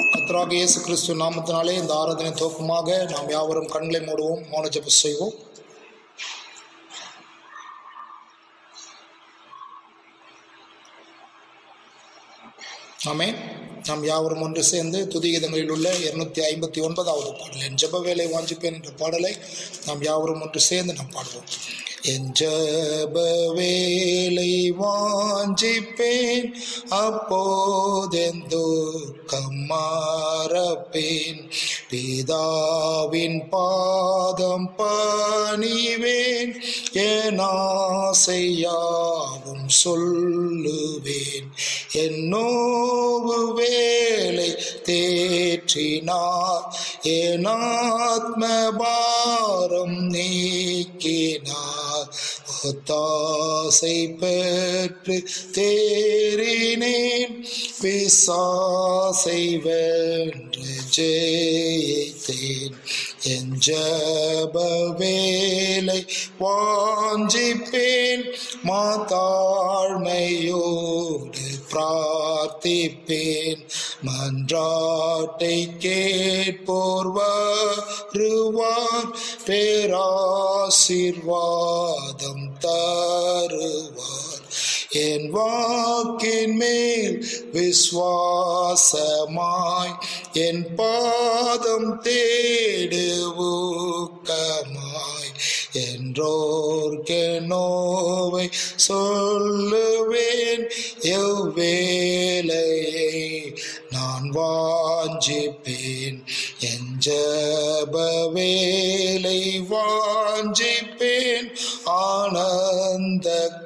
கர்த்தராகிய இயேசு கிறிஸ்து நாமத்தினாலே இந்த ஆராதனை துவக்கமாக நாம் யாவரும் கண்களை மூடுவோம் மௌன ஜெபம் செய்வோம் ஆமே நாம் யாவரும் ஒன்று சேர்ந்து துதிகீதங்களில் உள்ள இருநூத்தி ஐம்பத்தி ஒன்பதாவது பாடல் என் ஜெப வேலை வாஞ்சிப்பேன் என்ற பாடலை நாம் யாவரும் ஒன்று சேர்ந்து நாம் பாடுவோம் என் ஜெப வேலை வாஞ்சிப்பேன் அப்போதென் துக்கம் மாறப்பேன் பிதாவின் பாதம் பணிவேன் என் ஆசையாவும் சொல்லுவேன் என்னோவு வேலை தேற்றினார் என் ஆத்ம பாரம் நீக்கினார் ஒத்தாசை பெற்று தேறினேன் பிசாசை வென்று ஜெயித்தேன் என் ஜப வேலை வாஞ்சிப்பேன் மாதாழ்மையோடு பிரார்த்திப்பேன் மன்றாட்டை கேட்போர் வருவார் பேராசிர்வாதம் தருவார் என் வாக்கின் மேல் விஸ்வாசமாய் என் பாதம் தேடுவுக்கமாய் என்றோர்கெனோவை சொல்லுவேன் எவ்வேலையை நான் வாஞ்சிப்பேன் என் ஜப வேலை வாஞ்சிப்பேன் ஆனந்த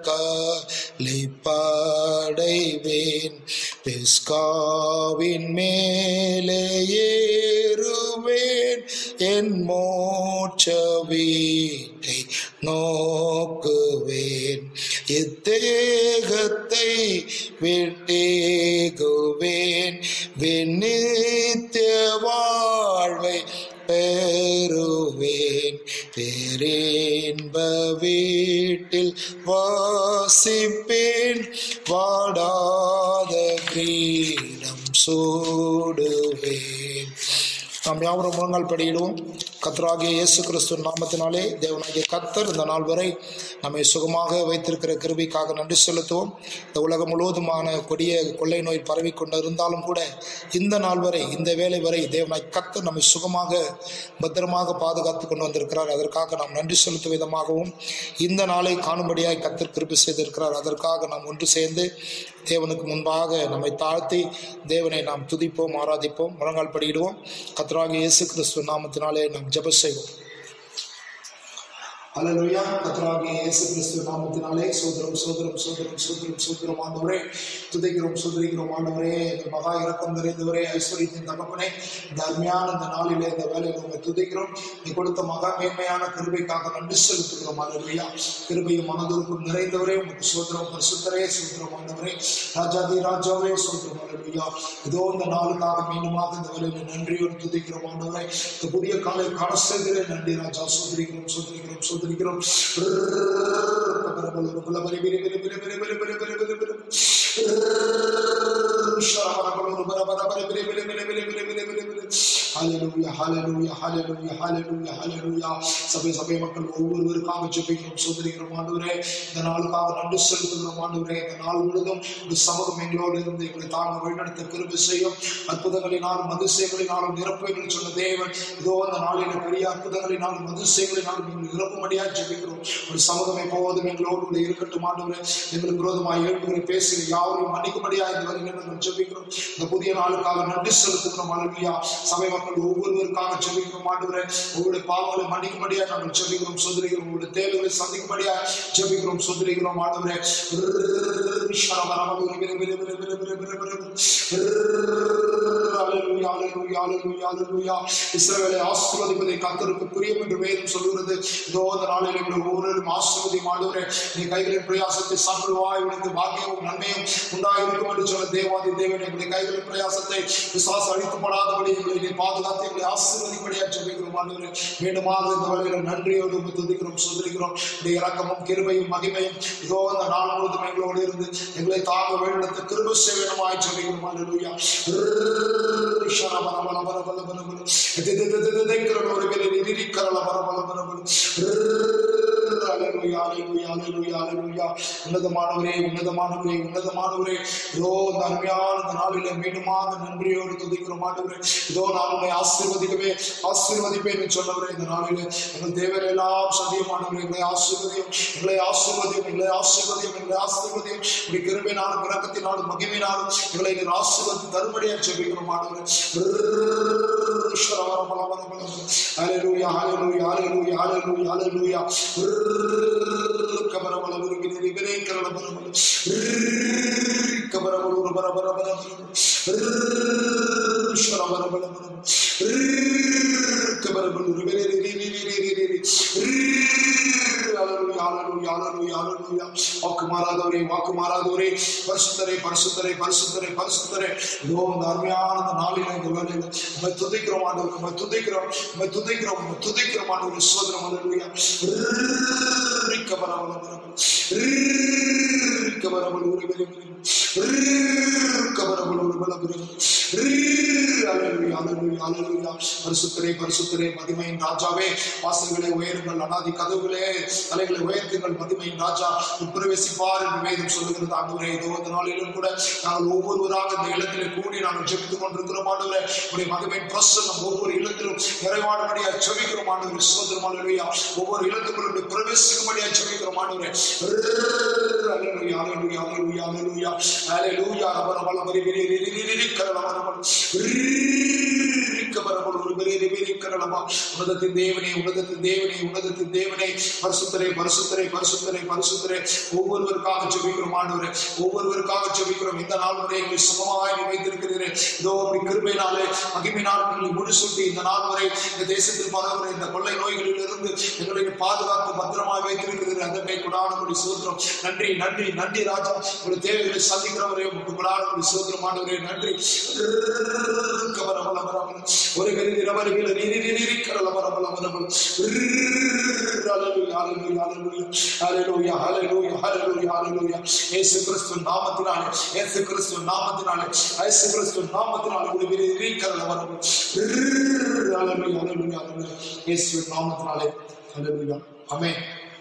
கலிப்படைவேன் பிஸ்காவின் மேலே ஏறுவேன் என் மோட்ச வீட்டை நோக்குவேன் இத்தேகத்தை விட்டேகுவேன் விண்ணித்திய வாழ்வை பெறுவேன் பேரேன்ப வீட்டில் வாசிப்பேன் வாடாத கிரீடம் சூடுவேன் நாம் யாவரும் முழங்கால் படியிடுவோம் கத்தராகிய இயேசு கிறிஸ்து நாமத்தினாலே தேவனாகிய கத்தர் இந்த நாள் வரை நம்மை சுகமாக வைத்திருக்கிற கிருபிக்காக நன்றி செலுத்துவோம் இந்த உலகம் முழுவதுமான கொடிய கொள்ளை நோய் பரவி கொண்டு இருந்தாலும் கூட இந்த நாள் வரை இந்த வேலை வரை தேவனாய் கத்தர் நம்மை சுகமாக பத்திரமாக பாதுகாத்து கொண்டு வந்திருக்கிறார் அதற்காக நாம் நன்றி செலுத்தும் விதமாகவும் இந்த நாளை காணும்படியாய் கத்தர் கிருபி செய்திருக்கிறார் அதற்காக நாம் ஒன்று சேர்ந்து தேவனுக்கு முன்பாக நம்மை தாழ்த்தி தேவனை நாம் துதிப்போம் ஆராதிப்போம் முழங்கால் படியிடுவோம் கத்தராகிய இயேசு கிறிஸ்து நாமத்தினாலே நாம் ஜெப செய்வோம் அல்லேலூயா கத்தராகிய இயேசு கிறிஸ்து நாமத்தினாலே சோதரம் சோதரம் சோதரம் சோதரம் சோதரம் ஆண்டவரே துதைக்கிறோம் சுதரிக்கிறோம் ஆண்டவரே இந்த மகா இறக்கம் நிறைந்தவரே ஐஸ்வர்யத்தின் தகப்பனே இந்த அருமையான இந்த நாளிலே இந்த வேலையில் உங்களை துதைக்கிறோம் நீ கொடுத்த மகா மேன்மையான கிருபைக்காக நன்றி செலுத்துகிறோம் அல்லேலூயா கிருபையும் மனதுருக்கும் நிறைந்தவரே உங்களுக்கு சோதரம் பரிசுத்தரே சோதரம் ஆண்டவரே ராஜாதி ராஜாவே சோதரம் அல்லேலூயா இதோ இந்த நாளுக்காக மீண்டுமாக இந்த வேலையில் நன்றியோடு துதிக்கிறோம் ஆண்டவரே இந்த புதிய காலை காண செய்கிறேன் நன்றி ராஜா சோதரிக்கிறோம் சோதரிக்கிறோம் சோதரிக்கிறோம் ஹalleluya ஹalleluya ஹalleluya ஹalleluya ஹalleluya சபை சபை மக்கள் ஒவ்வொருவருக்காக ஜெபிக்கிறோம் சோதரிக்கிறோம் ஆண்டவரே இந்த நாளுக்காக நன்றி செலுத்துகிறோம் ஆண்டவரே இந்த நாள் முழுதும் இந்த சமூகம் எங்களோடு இருந்து எங்களை தாங்க வழிநடத்த கிருபை செய்யும் அற்புதங்களினாலும் அதிசயங்களினாலும் நிரப்புங்கள் சொன்ன தேவன் இதோ அந்த நாளில் பெரிய அற்புதங்களினாலும் அதிசயங்களினாலும் எங்கள் நிரப்பும்படியாக ஜெபிக்கிறோம் ஒரு சமூகம் எப்போதும் எங்களோடு கூட இருக்கட்டும் ஆண்டவரே எங்களுக்கு விரோதமாக எழுப்புகிற பேசுகிற யாவரையும் மன்னிக்கும்படியாக இந்த வரையில் நாங்கள் ஜெபிக்கிறோம் இந்த புதிய நாளுக்காக நன்றி செலுத்துகிறோம் அலுவலியா சபை மக்கள் ஒவ்வொருவருக்காக ஜெபிக்கிறோம் ஆண்டவரே உங்களுடைய பாவங்களை மன்னிக்கும்படியாக நாங்கள் ஜெபிக்கிறோம் சொந்தரிக்கிறோம் உங்களுடைய தேவைகளை சந்திக்கும்படியாக ஜெபிக்கிறோம் சொந்தரிக்கிறோம் ஆண்டவரே இஸ்ரவேலை ஆசீர்வதிப்பதை கத்தருக்கு புரியும் என்று வேதம் சொல்கிறது இதோ இந்த நாளில் எங்களை ஒவ்வொருவரும் ஆசீர்வதி ஆண்டவரே நீ கைகளின் பிரயாசத்தை சாப்பிடுவாய் உனக்கு பாக்கியமும் நன்மையும் உண்டாயிருக்கும் என்று சொன்ன தேவாதி தேவன் எங்களுடைய கைகளின் பிரயாசத்தை விசுவாசம் அழிக்கப்படாதபடி எங்களை நீ பாதுகாத்து எங்களை ஆசீர்வதிப்படியாக ஜெபிக்கிறோம் ஆண்டவரே மீண்டுமாக இந்த வேளையில நன்றியோடு உம்மை துதிக்கிறோம் சுதரிக்கிறோம் உடைய இரக்கமும் கிருபையும் மகிமையும் இதோ இந்த நாள் முழுவதும் எங்களோடு இருந்து எங்களை தாங்க வழிநடத்த கிருப சேவனமாய் ஜெபிக்கிறோம் அல்லேலூயா உன்னதமானவரே உன்னதமானவரே உன்னதமானவரே இதோ இந்த அருமையான இந்த நாளிலே மீண்டுமாக நன்றியோடு துதிக்கிறோம் ஆண்டவரே இதோ நான் உண்மை ஆசீர்வதிக்கவே ஆசீர்வதிப்பேன் என்று சொன்னவரே இந்த நாளிலே எங்கள் தேவரை எல்லாம் சதியமானவரே எங்களை ஆசீர்வதியும் எங்களை ஆசீர்வதியும் எங்களை ஆசீர்வதியும் எங்களை ஆசீர்வதியும் இப்படி கிருபையினாலும் இரக்கத்தினாலும் மகிமையினாலும் எங்களை நீர் ஆசீர்வதி தருமடியாக ஜெபிக்கிறோம் ஆண்டவரே ஹalleluya ஹalleluya ஹalleluya ஹalleluya ஹalleluya கபரபல உருகினி விரே கரபல கபரபல உருபரபர ஷரபரபல கபரபல உருபிரே ரி ரி ரி ரி ரி ஹalleluya ஹalleluya ஹalleluya ஹalleluya வாக்கு மாறாதவரே வாக்கு மாறாதவரே பரிசுத்தரே பரிசுத்தரே பரிசுத்தரே பரிசுத்தரே இதோ இந்த அருமையான இந்த நாளில இந்த வேளையில உம்மை துதிக்கிறோம் ஆண்டவர் உம்மை துதிக்கிறோம் உம்மை துதிக்கிறோம் உம்மை துதிக்கிறோம் ஆண்டவர் சோதரம் ஹalleluya ரிக்கபரபல ரிக்கபரபல உருபிரே கபரபல உருபல ஹalleluya ஹalleluya ஹalleluya பரிசுத்தரே பரிசுத்தரே மகிமையின் ராஜாவே வாசல்களை உயருங்கள் அனாதி கதவுகளே தலைகளை உயர்த்துங்கள் மகிமையின் ராஜா பிரவேசிப்பார் என்று வேதம் சொல்லுகிறது ஆண்டவரே இதோ இந்த நாளிலும் கூட நாங்கள் ஒவ்வொருவராக இந்த இல்லத்திலே கூடி நாங்கள் ஜெபித்துக் கொண்டிருக்கிறோம் ஆண்டவரே உடைய மகிமையின் பிரசன்னம் ஒவ்வொரு இல்லத்திலும் நிறைவாடும்படியா ஜெபிக்கிறோம் ஆண்டவரே சோதரம் அல்லேலூயா ஒவ்வொரு இல்லத்துக்குள்ள பிரவேசிக்கும்படியா ஜெபிக்கிறோம் ஆண்டவரே அல்லேலூயா அல்லேலூயா அல்லேலூயா அல்லேலூயா அல்லேலூயா ரபர பல பரி பரி ரி ரி ரி ரி கரல மரபல் கபரபல் ஒரு பெரிய பெரிய கரலமா உன்னதத்தின் தேவனே உன்னதத்தின் தேவனே உன்னதத்தின் தேவனே பரிசுத்தரே பரிசுத்தரே பரிசுத்தரே பரிசுத்தரே ஒவ்வொருவருக்காக ஜெபிக்கிறோம் ஆண்டவரே ஒவ்வொருவருக்காக ஜெபிக்கிறோம் இந்த நாள் வரை எங்களை சுகமாய் நீ வைத்திருக்கிறீரே இதோ அப்படி கிருபையினாலே மகிமையினால் எங்களை முடிசூட்டி இந்த நாள் வரை இந்த தேசத்தில் பரவுகிற இந்த கொள்ளை நோய்களில் இருந்து எங்களை பாதுகாத்து பத்திரமாய் வைத்திருக்கிறீர்கள் அதனை கொடானபடி சூத்திரம் நன்றி நன்றி நன்றி ராஜா உங்களுடைய தேவைகளை சந்திக்கிறவரே உங்களுக்கு கொடானபடி சூத்திரம் ஆண்டவரே நன்றி கபரபல பரபல ஒரு கருதி ரவர்கள் நீரி நீரி கடல பரபல பரபல ஹalleluya ஹalleluya ஹalleluya ஹalleluya ஹalleluya ஹalleluya இயேசு கிறிஸ்து நாமத்தினாலே இயேசு கிறிஸ்து நாமத்தினாலே இயேசு கிறிஸ்து நாமத்தினாலே ஒரு பெரிய கடல பரபல ஹalleluya ஹalleluya ஹalleluya இயேசு நாமத்தினாலே ஹalleluya ஆமென்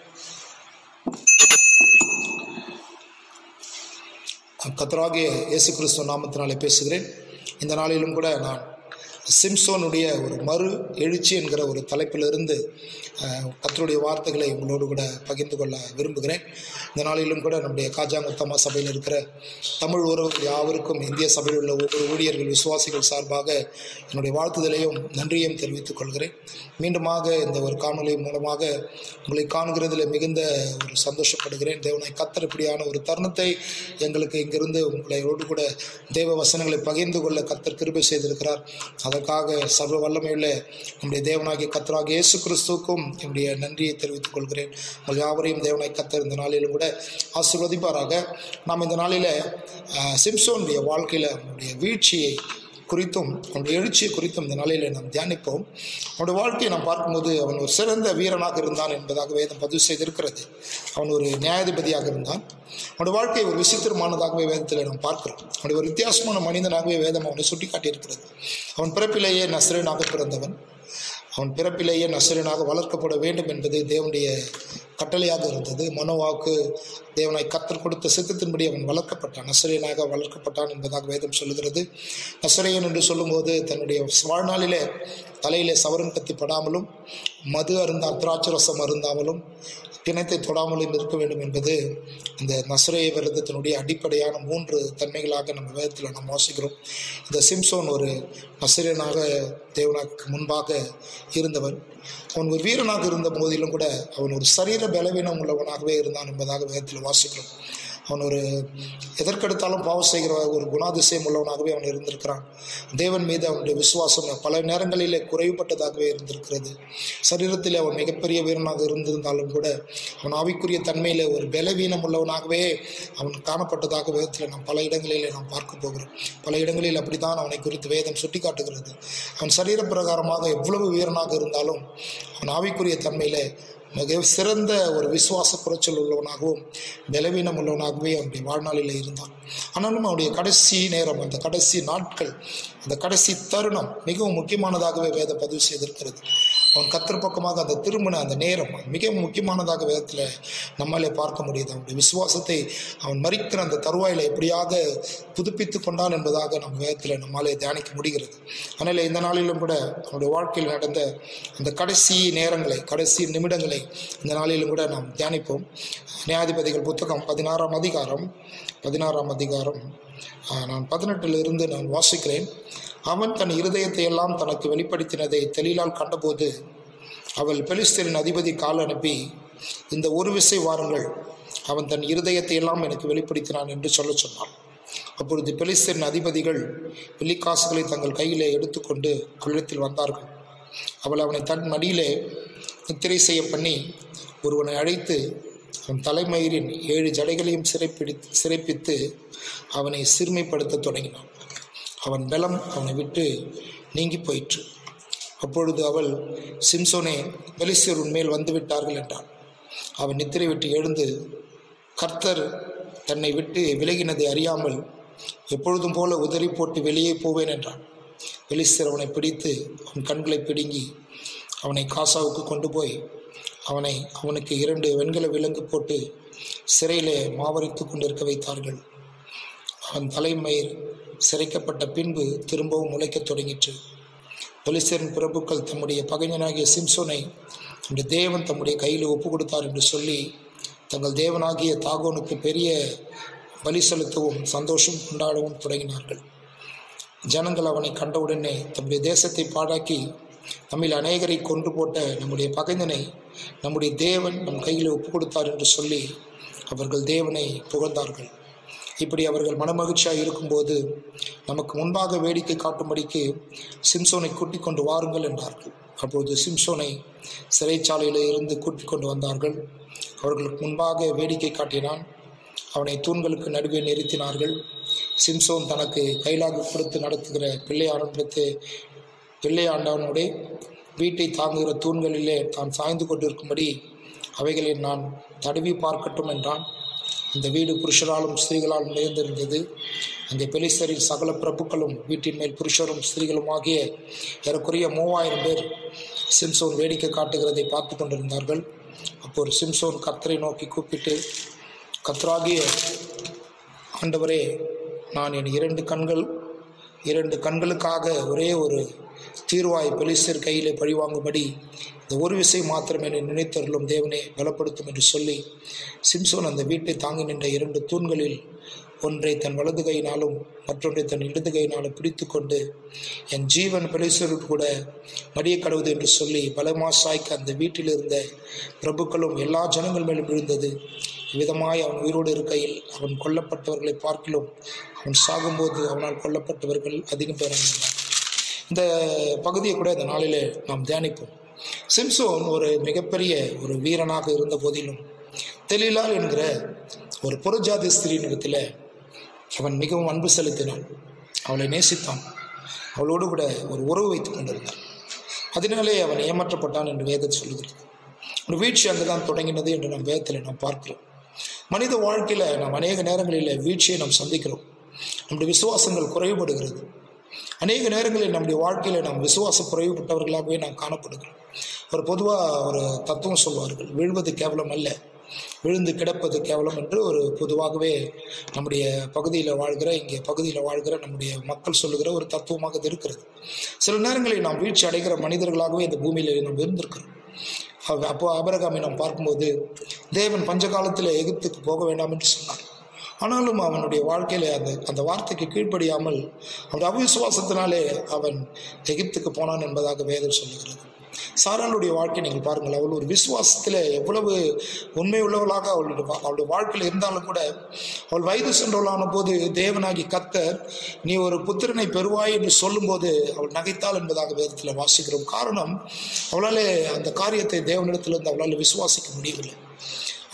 கத்தராகிய இயேசு கிறிஸ்துவ நாமத்தினாலே பேசுகிறேன் இந்த நாளிலும் கூட நான் சிம்சோனுடைய ஒரு மறு எழுச்சி என்கிற ஒரு தலைப்பிலிருந்து அஹ், கர்த்தருடைய வார்த்தைகளை உங்களோடு கூட பகிர்ந்து கொள்ள விரும்புகிறேன் இந்த நாளிலும் கூட நம்முடைய காஜாங்குத்தமா சபையில் இருக்கிற தமிழ் உறவுகள் யாவருக்கும் இந்திய சபையில் உள்ள ஒவ்வொரு ஊழியர்கள் விசுவாசிகள் சார்பாக என்னுடைய வாழ்த்துதலையும் நன்றியையும் தெரிவித்துக் கொள்கிறேன் மீண்டுமாக இந்த ஒரு காணொலி மூலமாக உங்களை காணுகிறதில் மிகுந்த ஒரு சந்தோஷப்படுகிறேன் தேவனை கத்தர் இப்படியான ஒரு தருணத்தை எங்களுக்கு இங்கிருந்து உங்களோடு கூட தேவ வசனங்களை பகிர்ந்து கொள்ள கத்தர் கிருபை செய்திருக்கிறார் அதற்காக சர்வ வல்லமையுள்ள நம்முடைய தேவனாகிய கத்தராகிய இயேசு கிறிஸ்துவுக்கும் என்னுடைய நன்றியை தெரிவித்துக் கொள்கிறேன் உங்கள் யாவரையும் தேவனாய் கத்தர் இந்த நாளிலும் கூட ஆசீர்வதிப்பாராக நாம் இந்த நாளில் அஹ், சிம்சோனுடைய வாழ்க்கையில் அவனுடைய வீழ்ச்சியை குறித்தும் அவனுடைய எழுச்சியை குறித்தும் இந்த நாளில் நாம் தியானிப்போம் அவனுடைய வாழ்க்கையை நாம் பார்க்கும்போது அவன் ஒரு சிறந்த வீரனாக இருந்தான் என்பதாக வேதம் பதிவு செய்திருக்கிறது அவன் ஒரு நியாயாதிபதியாக இருந்தான் அவனுடைய வாழ்க்கை ஒரு விசித்திரமானதாகவே வேதத்தில் நாம் பார்க்கிறோம் அவனுடைய ஒரு வித்தியாசமான மனிதனாகவே வேதம் அவனை சுட்டி காட்டியிருக்கிறது அவன் பிறப்பிலேயே நஸ்ரேனாக பிறந்தவன் அவன் பிறப்பிலேயே நசரனாக வளர்க்கப்பட வேண்டும் என்பது தேவனுடைய கட்டளையாக இருந்தது மனோவாக்கு தேவனாய் கத்தர் கொடுத்த சித்தத்தின்படி அவன் வளர்க்கப்பட்டான் நசரேனாக வளர்க்கப்பட்டான் என்பதாக வேதம் சொல்லுகிறது நசரேயன் என்று சொல்லும்போது தன்னுடைய வாழ்நாளிலே தலையிலே சவரன் கத்தி படாமலும் மது அருந்த அத்ராட்சரசம் அருந்தாமலும் பிணத்தை தொடாமலும் இருக்க வேண்டும் என்பது இந்த நசரேய விரதத்தினுடைய அடிப்படையான மூன்று தன்மைகளாக நம்ம வேதத்தில் நாம் வாசிக்கிறோம் இந்த சிம்சோன் ஒரு நசரேனாக தேவனாக்கு முன்பாக இருந்தவன் அவன் ஒரு வீரனாக இருந்த போதிலும் கூட அவன் ஒரு சரீர பலவீனம் உள்ளவனாகவே இருந்தான் என்பதாக வேதத்தில் வாசிக்கிறோம் அவன் ஒரு எதற்கெடுத்தாலும் பாவம் செய்கிற ஒரு குணாதிசயம் உள்ளவனாகவே அவன் இருந்திருக்கிறான் தேவன் மீது அவனுடைய விசுவாசம் பல நேரங்களிலே குறைவுபட்டதாகவே இருந்திருக்கிறது சரீரத்தில் அவன் மிகப்பெரிய வீரனாக இருந்திருந்தாலும் கூட அவன் ஆவிக்குரிய தன்மையில் ஒரு பலவீனம் உள்ளவனாகவே அவன் காணப்பட்டதாக வேதத்தில் நாம் பல இடங்களிலே நாம் பார்க்க போகிறோம் பல இடங்களில் அப்படித்தான் அவனை குறித்து வேதம் சுட்டி காட்டுகிறது அவன் சரீர பிரகாரமாக எவ்வளவு வீரனாக இருந்தாலும் அவன் ஆவிக்குரிய தன்மையில் மிக சிறந்த ஒரு விசுவாச குறைச்சல் உள்ளவனாகவும் பலவீனம் உள்ளவனாகவே அவனுடைய வாழ்நாளில் இருந்தான் ஆனாலும் அவனுடைய கடைசி நேரம் அந்த கடைசி நாட்கள் அந்த கடைசி தருணம் மிகவும் முக்கியமானதாகவே வேத பதிவு செய்திருக்கிறது அவன் கத்திர பக்கமாக அந்த திருமண அந்த நேரம் மிக முக்கியமானதாக வேதத்தில் நம்மாலே பார்க்க முடியுது அவனுடைய விசுவாசத்தை அவன் மறிக்கிற அந்த தருவாயில் எப்படியாக புதுப்பித்து கொண்டான் என்பதாக நம் வேதத்தில் நம்மாலே தியானிக்க முடிகிறது அதனால் இந்த நாளிலும் கூட அவனுடைய வாழ்க்கையில் நடந்த அந்த கடைசி நேரங்களை கடைசி நிமிடங்களை இந்த நாளிலும் கூட நாம் தியானிப்போம் நியாயாதிபதிகள் புத்தகம் பதினாறாம் அதிகாரம் பதினாறாம் அதிகாரம் ஆஹ், நான் பதினெட்டிலிருந்து நான் வாசிக்கிறேன் அவன் தன் இருதயத்தை எல்லாம் தனக்கு வெளிப்படுத்தினதை தெளிலால் கண்டபோது அவள் பெலிஸ்தரின் அதிபதி கால் அனுப்பி இந்த ஒரு விசை வாருங்கள் அவன் தன் இருதயத்தை எல்லாம் எனக்கு வெளிப்படுத்தினான் என்று சொல்ல சொன்னான் அப்பொழுது பெலிஸ்தரின் அதிபதிகள் வெள்ளிக்காசுகளை தங்கள் கையிலே எடுத்துக்கொண்டு அவளிடத்தில் வந்தார்கள் அவள் அவனை தன் மடியிலே நித்திரை செய்ய பண்ணி ஒருவனை அழைத்து அவன் தலைமயிரின் ஏழு ஜடைகளையும் சிறைப்பிடி சிறைப்பித்து அவனை சிறுமைப்படுத்த தொடங்கினான் அவன் பலம் அவனை விட்டு நீங்கி போயிற்று அப்பொழுது அவள் சிம்சோனே பெலிஸ்தர் உன்மேல் வந்து விட்டார்கள் என்றான் அவன் நித்திரை விட்டு எழுந்து கர்த்தர் தன்னை விட்டு விலகினதை அறியாமல் எப்பொழுதும் போல உதறி போட்டு வெளியே போவேன் என்றான் பெலிஸ்தர் அவனை பிடித்து அவன் கண்களை பிடுங்கி அவனை காசாவுக்கு கொண்டு போய் அவனை அவனுக்கு இரண்டு வெண்கல விலங்கு போட்டு சிறையிலே மாவரித்து கொண்டிருக்க வைத்தார்கள் அவன் தலைமயிர் சிரைக்கப்பட்ட பின்பு திரும்பவும் முளைக்கத் தொடங்கிற்று பெலிஸ்தரின் பிரபுக்கள் தம்முடைய பகைஞனாகிய சிம்சோனை தம்முடைய தேவன் தம்முடைய கையில் ஒப்பு கொடுத்தார் என்று சொல்லி தங்கள் தேவனாகிய தாகோனுக்கு பெரிய பலி செலுத்தவும் சந்தோஷம் கொண்டாடவும் தொடங்கினார்கள் ஜனங்கள் அவனை கண்டவுடனே தம்முடைய தேசத்தை பாழாக்கி நம்மில் அநேகரை கொன்று போட்ட நம்முடைய பகைஞனை நம்முடைய தேவன் நம் கையில் ஒப்பு கொடுத்தார் என்று சொல்லி அவர்கள் தேவனை புகழ்ந்தார்கள் இப்படி அவர்கள் மனமகிழ்ச்சியாக இருக்கும்போது நமக்கு முன்பாக வேடிக்கை காட்டும்படிக்கு சிம்சோனை கூட்டிக் கொண்டு வாருங்கள் என்றார்கள் அப்பொழுது சிம்சோனை சிறைச்சாலையில் இருந்து கூட்டிக் கொண்டு வந்தார்கள் அவர்களுக்கு முன்பாக வேடிக்கை காட்டினான் அவனை தூண்களுக்கு நடுவே நிறுத்தினார்கள் சிம்சோன் தனக்கு கைலாக கொடுத்து நடத்துகிற பிள்ளையாரம்பித்து பிள்ளையாண்டவனோட வீட்டை தாங்குகிற தூண்களிலே தான் சாய்ந்து கொண்டிருக்கும்படி அவைகளை நான் தடவி பார்க்கட்டும் என்றான் அந்த வீடு புருஷராலும் ஸ்திரீகளாலும் நிறைந்திருந்தது அங்கே பெலிஸ்தரின் சகல பிரபுக்களும் வீட்டின் மேல் புருஷரும் ஸ்திரீகளும் ஆகிய ஏறக்குறைய மூவாயிரம் பேர் சிம்சோன் வேடிக்கை காட்டுகிறதை பார்த்து கொண்டிருந்தார்கள் அப்போது சிம்சோன் கர்த்தரை நோக்கி கூப்பிட்டு கர்த்தராகிய ஆண்டவரே நான் என் இரண்டு கண்கள் இரண்டு கண்களுக்காக ஒரே ஒரு தீர்வாய் பெலிஸ்தர் கையிலே பழிவாங்கும்படி இந்த ஒரு விசை மாத்திரம் என்னை நினைத்தருளும் தேவனே பலப்படுத்தும் என்று சொல்லி சிம்சோன் அந்த வீட்டை தாங்கி நின்ற இரண்டு தூண்களில் ஒன்றை தன் வலது கையினாலும் மற்றொன்றை தன் இடது கையினாலும் பிடித்து கொண்டு என் ஜீவன் பெலிஸ்தருக்கு கூட மடிய கடவுது என்று சொல்லி பலமா சாய்க்க அந்த வீட்டில் இருந்த பிரபுக்களும் எல்லா ஜனங்கள் மேலும் விழுந்தது விதமாய் அவன் உயிரோடு இருக்கையில் அவன் கொல்லப்பட்டவர்களை பார்க்கிலும் அவன் சாகும்போது அவனால் கொல்லப்பட்டவர்கள் அதிகம் பேர் இருந்தார் இந்த பகுதியை கூட இந்த நாளிலே நாம் தியானிப்போம் சிம்சோன் ஒரு மிகப்பெரிய ஒரு வீரனாக இருந்த போதிலும் தெளிலால் என்கிற ஒரு புறஜாதி ஸ்திரீனிடத்தில் அவன் மிகவும் அன்பு செலுத்தினான் அவளை நேசித்தான் அவளோடு கூட ஒரு உறவு வைத்துக் கொண்டிருந்தான் அதனாலே அவன் ஏமாற்றப்பட்டான் என்று வேதம் சொல்லுகிறது ஒரு வீழ்ச்சி அங்குதான் தொடங்கினது என்று நம் வேதத்தில் நாம் பார்க்கிறோம் மனித வாழ்க்கையில் நாம் அநேக நேரங்களில் வீழ்ச்சியை நாம் சந்திக்கிறோம் நம்முடைய விசுவாசங்கள் குறைவுபடுகிறது அநேக நேரங்களில் நம்முடைய வாழ்க்கையில் நாம் விசுவாச குறைவுபட்டவர்களாகவே நாம் காணப்படுகிறோம் ஒரு பொதுவாக ஒரு தத்துவம் சொல்வார்கள் விழுவது கேவலம் அல்ல விழுந்து கிடப்பது கேவலம் என்று ஒரு பொதுவாகவே நம்முடைய பகுதியில் வாழ்கிற இங்கே பகுதியில் வாழ்கிற நம்முடைய மக்கள் சொல்லுகிற ஒரு தத்துவமாக இது இருக்கிறது சில நேரங்களில் நாம் வீழ்ச்சி அடைகிற மனிதர்களாகவே இந்த பூமியில் நாம் இருந்திருக்கிறோம் அவ- அப்போ அபரகாமை நாம் பார்க்கும்போது தேவன் பஞ்ச காலத்தில் எகிப்துக்கு போக வேண்டாம் என்று சொன்னார் ஆனாலும் அவனுடைய வாழ்க்கையில அந்த அந்த வார்த்தைக்கு கீழ்ப்படியாமல் அவன் அவிசுவாசத்தினாலே அவன் எகிப்துக்கு போனான் என்பதாக வேதம் சொல்லுகிறது சாராளுடைய வாழ்க்கை நீங்கள் பாருங்கள் அவள் ஒரு விசுவாசத்தில் எவ்வளவு உண்மை உள்ளவளாக அவளுடைய வா- அவளுடைய வாழ்க்கையில் இருந்தாலும் கூட அவள் வயது சென்றவளான போது தேவனாகி கத்தர் நீ ஒரு புத்திரனை பெறுவாய் என்று சொல்லும்போது அவள் நகைத்தாள் என்பதாக வேதத்தில் வாசிக்கிறோம் காரணம் அவளாலே அந்த காரியத்தை தேவனிடத்திலிருந்து அவளால் விசுவாசிக்க முடியவில்லை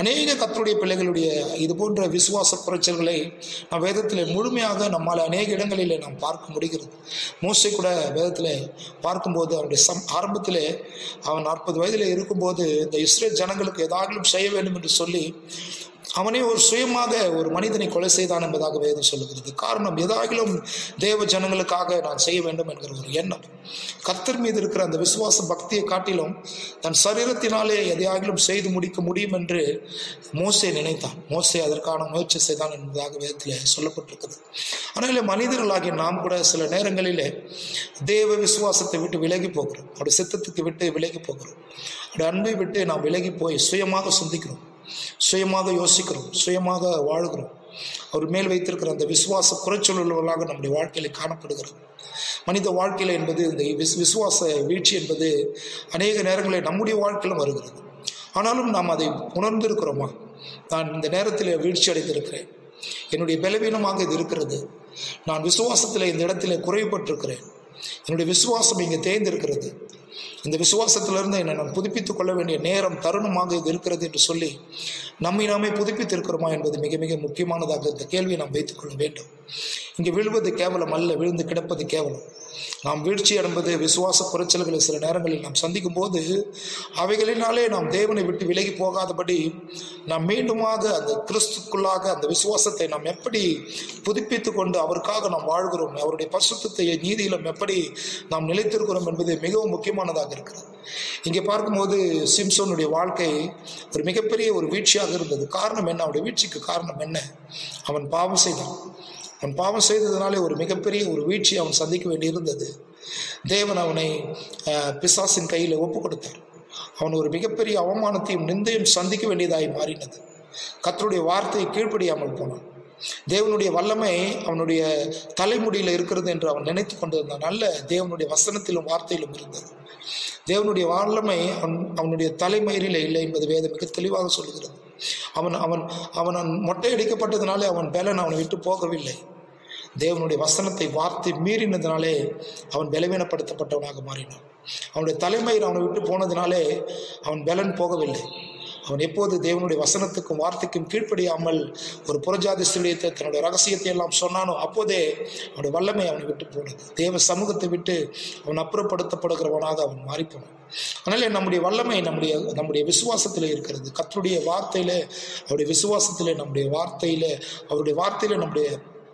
அநேக கத்தருடைய பிள்ளைகளுடைய இது போன்ற விசுவாச குறைச்சல்களை நம் வேதத்தில் முழுமையாக நம்மால் அநேக இடங்களில் நாம் பார்க்க முடிகிறது மோசை கூட வேதத்தில் பார்க்கும்போது அவனுடைய சம் ஆரம்பத்தில் அவன் நாற்பது வயதில் இருக்கும்போது இந்த இஸ்ரேல் ஜனங்களுக்கு ஏதாகிலும் செய்ய வேண்டும் என்று சொல்லி அவனே ஒரு சுயமாக ஒரு மனிதனை கொலை செய்தான் என்பதாக வேதம் சொல்லுகிறது காரணம் ஏதாகிலும் தேவ ஜனங்களுக்காக நான் செய்ய வேண்டும் என்கிற ஒரு எண்ணம் கர்த்தர் மீது இருக்கிற அந்த விசுவாச பக்தியை காட்டிலும் தன் சரீரத்தினாலே எதையாகிலும் செய்து முடிக்க முடியும் என்று மோசே நினைத்தான் மோசே அதற்கான முயற்சி செய்தான் என்பதாக வேதத்தில் சொல்லப்பட்டிருக்கிறது ஆனால் மனிதர்களாகிய நாம் கூட சில நேரங்களிலே தேவ விசுவாசத்தை விட்டு விலகி போகிறோம் அவருடைய சித்தத்துக்கு விட்டு விலகி போகிறோம் அவருடைய அன்பை விட்டு நாம் விலகி போய் சுயமாக சிந்திக்கிறோம் சுயமாக யோசிக்கிறோம் சுயமாக வாழ்கிறோம் அவர் மேல் வைத்திருக்கிற அந்த விசுவாச குறைச்சல் உள்ளவர்களாக நம்முடைய வாழ்க்கையில காணப்படுகிறது மனித வாழ்க்கையில என்பது இந்த விஸ் விசுவாச வீழ்ச்சி என்பது அநேக நேரங்களில் நம்முடைய வாழ்க்கையிலும் வருகிறது ஆனாலும் நாம் அதை உணர்ந்திருக்கிறோமா நான் இந்த நேரத்தில் வீழ்ச்சி அடைந்திருக்கிறேன் என்னுடைய பலவீனமாக இது இருக்கிறது நான் விசுவாசத்தில் இந்த இடத்துல குறைபட்டிருக்கிறேன் என்னுடைய விசுவாசம் இங்கே தேர்ந்திருக்கிறது இந்த விசுவாசத்திலிருந்து என்னை நான் புதுப்பித்துக் கொள்ள வேண்டிய நேரம் தருணமாக இது இருக்கிறது என்று சொல்லி நம்மை நாமே புதுப்பித்து இருக்கிறோமா என்பது மிக மிக முக்கியமானதாக இந்த கேள்வியை நாம் வைத்துக் கொள்ள வேண்டும் இங்கே விழுவது கேவலம் அல்ல விழுந்து கிடப்பது கேவலம் நாம் வீழ்ச்சி என்பது விசுவாச குறைச்சல்களை சில நேரங்களில் நாம் சந்திக்கும் போது அவைகளினாலே நாம் தேவனை விட்டு விலகி போகாதபடி நாம் மீண்டுமாக அந்த கிறிஸ்துக்குள்ளாக அந்த விசுவாசத்தை நாம் எப்படி புதுப்பித்து கொண்டு அவருக்காக நாம் வாழ்கிறோம் அவருடைய பரிசுத்தத்தை நீதியிலும் எப்படி நாம் நிலைத்திருக்கிறோம் என்பது மிகவும் முக்கியமானதாக இருக்கிறது இங்கே பார்க்கும்போது சிம்சோனுடைய வாழ்க்கை ஒரு மிகப்பெரிய ஒரு வீழ்ச்சியாக இருந்தது காரணம் என்ன அவருடைய வீழ்ச்சிக்கு காரணம் என்ன அவன் பாவம் செய்தான் அவன் பாவம் செய்ததுனாலே ஒரு மிகப்பெரிய ஒரு வீழ்ச்சி அவன் சந்திக்க வேண்டியிருந்தது தேவன் அவனை அஹ், பிசாசின் கையில் ஒப்பு கொடுத்தார் அவன் ஒரு மிகப்பெரிய அவமானத்தையும் நிந்தையும் சந்திக்க வேண்டியதாய் மாறினது கர்த்தருடைய வார்த்தையை கீழ்ப்படியாமல் போனான் தேவனுடைய வல்லமை அவனுடைய தலைமுடியில் இருக்கிறது என்று அவன் நினைத்து கொண்டிருந்தான் அல்ல தேவனுடைய வசனத்திலும் வார்த்தையிலும் இருந்தது தேவனுடைய வல்லமை அவன் அவனுடைய தலைமயிரில் இல்லை என்பது வேதம் மிக தெளிவாக சொல்லுகிறது அவன் அவன் அவன் மொட்டை அடிக்கப்பட்டதுனாலே அவன் பலன் அவனை விட்டு போகவில்லை தேவனுடைய வசனத்தை வார்த்தை மீறினதுனாலே அவன் பலவீனப்படுத்தப்பட்டவனாக மாறினான் அவனுடைய தலைமயிர் அவனை விட்டு போனதுனாலே அவன் பலன் போகவில்லை அவன் எப்போது தேவனுடைய வசனத்துக்கும் வார்த்தைக்கும் கீழ்ப்படியாமல் ஒரு புறஜாதி ஸ்திரீயத்தை தன்னுடைய ரகசியத்தை எல்லாம் சொன்னானோ அப்போதே அவனுடைய வல்லமை அவனை விட்டு போனது தேவ சமூகத்தை விட்டு அவன் அப்புறப்படுத்தப்படுகிறவனாக அவன் மாறிப்போனான் அதனால நம்முடைய வல்லமை நம்முடைய நம்முடைய விசுவாசத்தில் இருக்கிறது கர்த்தருடைய வார்த்தையில அவருடைய விசுவாசத்தில் நம்முடைய வார்த்தையில அவருடைய வார்த்தையில நம்முடைய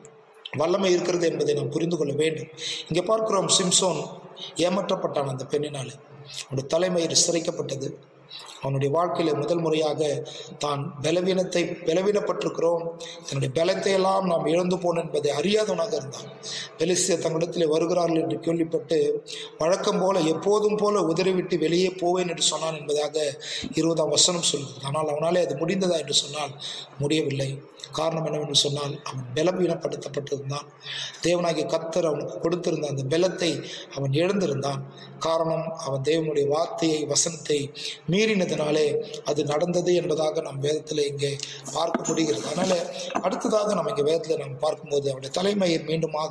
வல்லமை இருக்கிறது என்பதை நாம் புரிந்து கொள்ள வேண்டும் இங்கே பார்க்கிறோம் சிம்சோன் ஏமாற்றப்பட்டான் அந்த பெண்ணினாலே அவனுடைய தலைமயிர் சிறைக்கப்பட்டது அவனுடைய வாழ்க்கையில முதல் முறையாக தான் பலவீனத்தை பலவீனப்பட்டிருக்கிறோம் தன்னுடைய பலத்தை எல்லாம் நாம் இழந்து போனோம் என்பதை அறியாதவனாக இருந்தான் பெலிஸ்தியர் தங்களிடத்தில் வருகிறார்கள் என்று கேள்விப்பட்டு வழக்கம் போல எப்போதும் போல உதறிவிட்டு வெளியே போவேன் என்று சொன்னான் என்பதாக இருபதாம் வசனம் சொல்கிறது ஆனால் அவனாலே அது முடிந்ததா என்று சொன்னால் முடியவில்லை காரணம் என்னவென்று சொன்னால் அவன் பலவீனப்படுத்தப்பட்டிருந்தான் தேவனாகிய கத்தர் அவனுக்கு கொடுத்திருந்த அந்த பலத்தை அவன் இழந்திருந்தான் காரணம் அவன் தேவனுடைய வார்த்தையை வசனத்தை மீறினதினாலே அது நடந்தது என்பதாக நம் வேதத்தில் இங்கே பார்க்க முடிகிறது அதனால அடுத்ததாக நம்ம இங்கே வேதத்தில் நாம் பார்க்கும்போது அவனுடைய தலைமையை மீண்டுமாக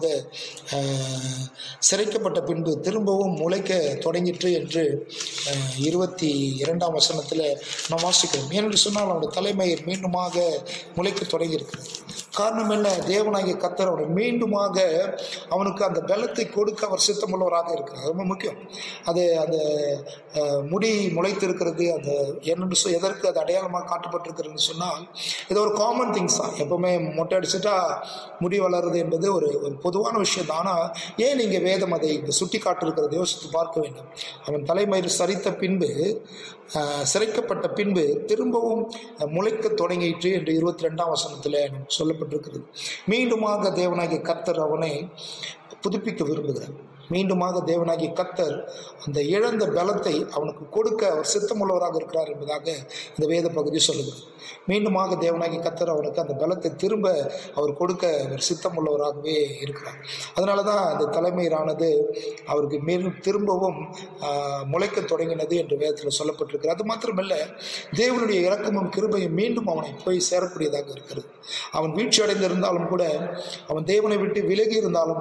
ஆஹ், சிறைக்கப்பட்ட பின்பு திரும்பவும் முளைக்க தொடங்கிற்று என்று ஆஹ், இருபத்தி இரண்டாம் வசனத்தில் நாம் வாசிக்கிறோம் ஏனென்று சொன்னால் அவனுடைய தலைமையில் மீண்டுமாக முளைக்க தொடங்கியிருக்கிறது காரணம் என்ன தேவனாகிய கத்தர் அவனை மீண்டுமாக அவனுக்கு அந்த பலத்தை கொடுக்க அவர் சித்தமுள்ளவராக இருக்கிறார் ரொம்ப முக்கியம் அது அந்த அஹ், முடி முளைத்திருக்கிறது அந்த என்னென்று சொ- எதற்கு அது அடையாளமாக காட்டப்பட்டிருக்கிறதுன்னு சொன்னால் இது ஒரு காமன் திங்ஸ் தான் எப்பவுமே மொட்டை அடிச்சுட்டா முடி வளருது என்பது ஒரு ஒரு பொதுவான விஷயம் தான் ஆனால் ஏன் இங்கே வேதம் அதை இங்கே சுட்டி காட்டிருக்கிறது யோசித்து பார்க்க வேண்டும் அவன் தலைமயிர் சரித்த பின்பு அஹ், சிரைக்கப்பட்ட பின்பு திரும்பவும் அஹ், முளைக்க தொடங்கிற்று என்று இருபத்தி ரெண்டாம் வசனத்தில் நமக்கு சொல்லப்பட்டிருக்கிறது மீண்டுமாக தேவனாகிய கர்த்தர் அவனை புதுப்பிக்க விரும்புகிறார் மீண்டுமாக தேவனாகிய கர்த்தர் அந்த இழந்த பலத்தை அவனுக்கு கொடுக்க அவர் சித்தமுள்ளவராக இருக்கிறார் என்பதாக இந்த வேத பகுதி சொல்லுகிறது மீண்டுமாக தேவனாகிய கர்த்தர் அவனுக்கு அந்த பலத்தை திரும்ப அவர் கொடுக்க அவர் சித்தமுள்ளவராகவே இருக்கிறார் அதனால தான் அந்த தலைமையிலானது அவருக்கு மேலும் திரும்பவும் ஆஹ், முளைக்க தொடங்கினது என்று வேதத்தில் சொல்லப்பட்டிருக்கிறது அது மாத்திரமல்ல தேவனுடைய இரக்கமும் கிருபையும் மீண்டும் அவனை போய் சேரக்கூடியதாக இருக்கிறது அவன் வீழ்ச்சி அடைந்திருந்தாலும் கூட அவன் தேவனை விட்டு விலகி இருந்தாலும் கூட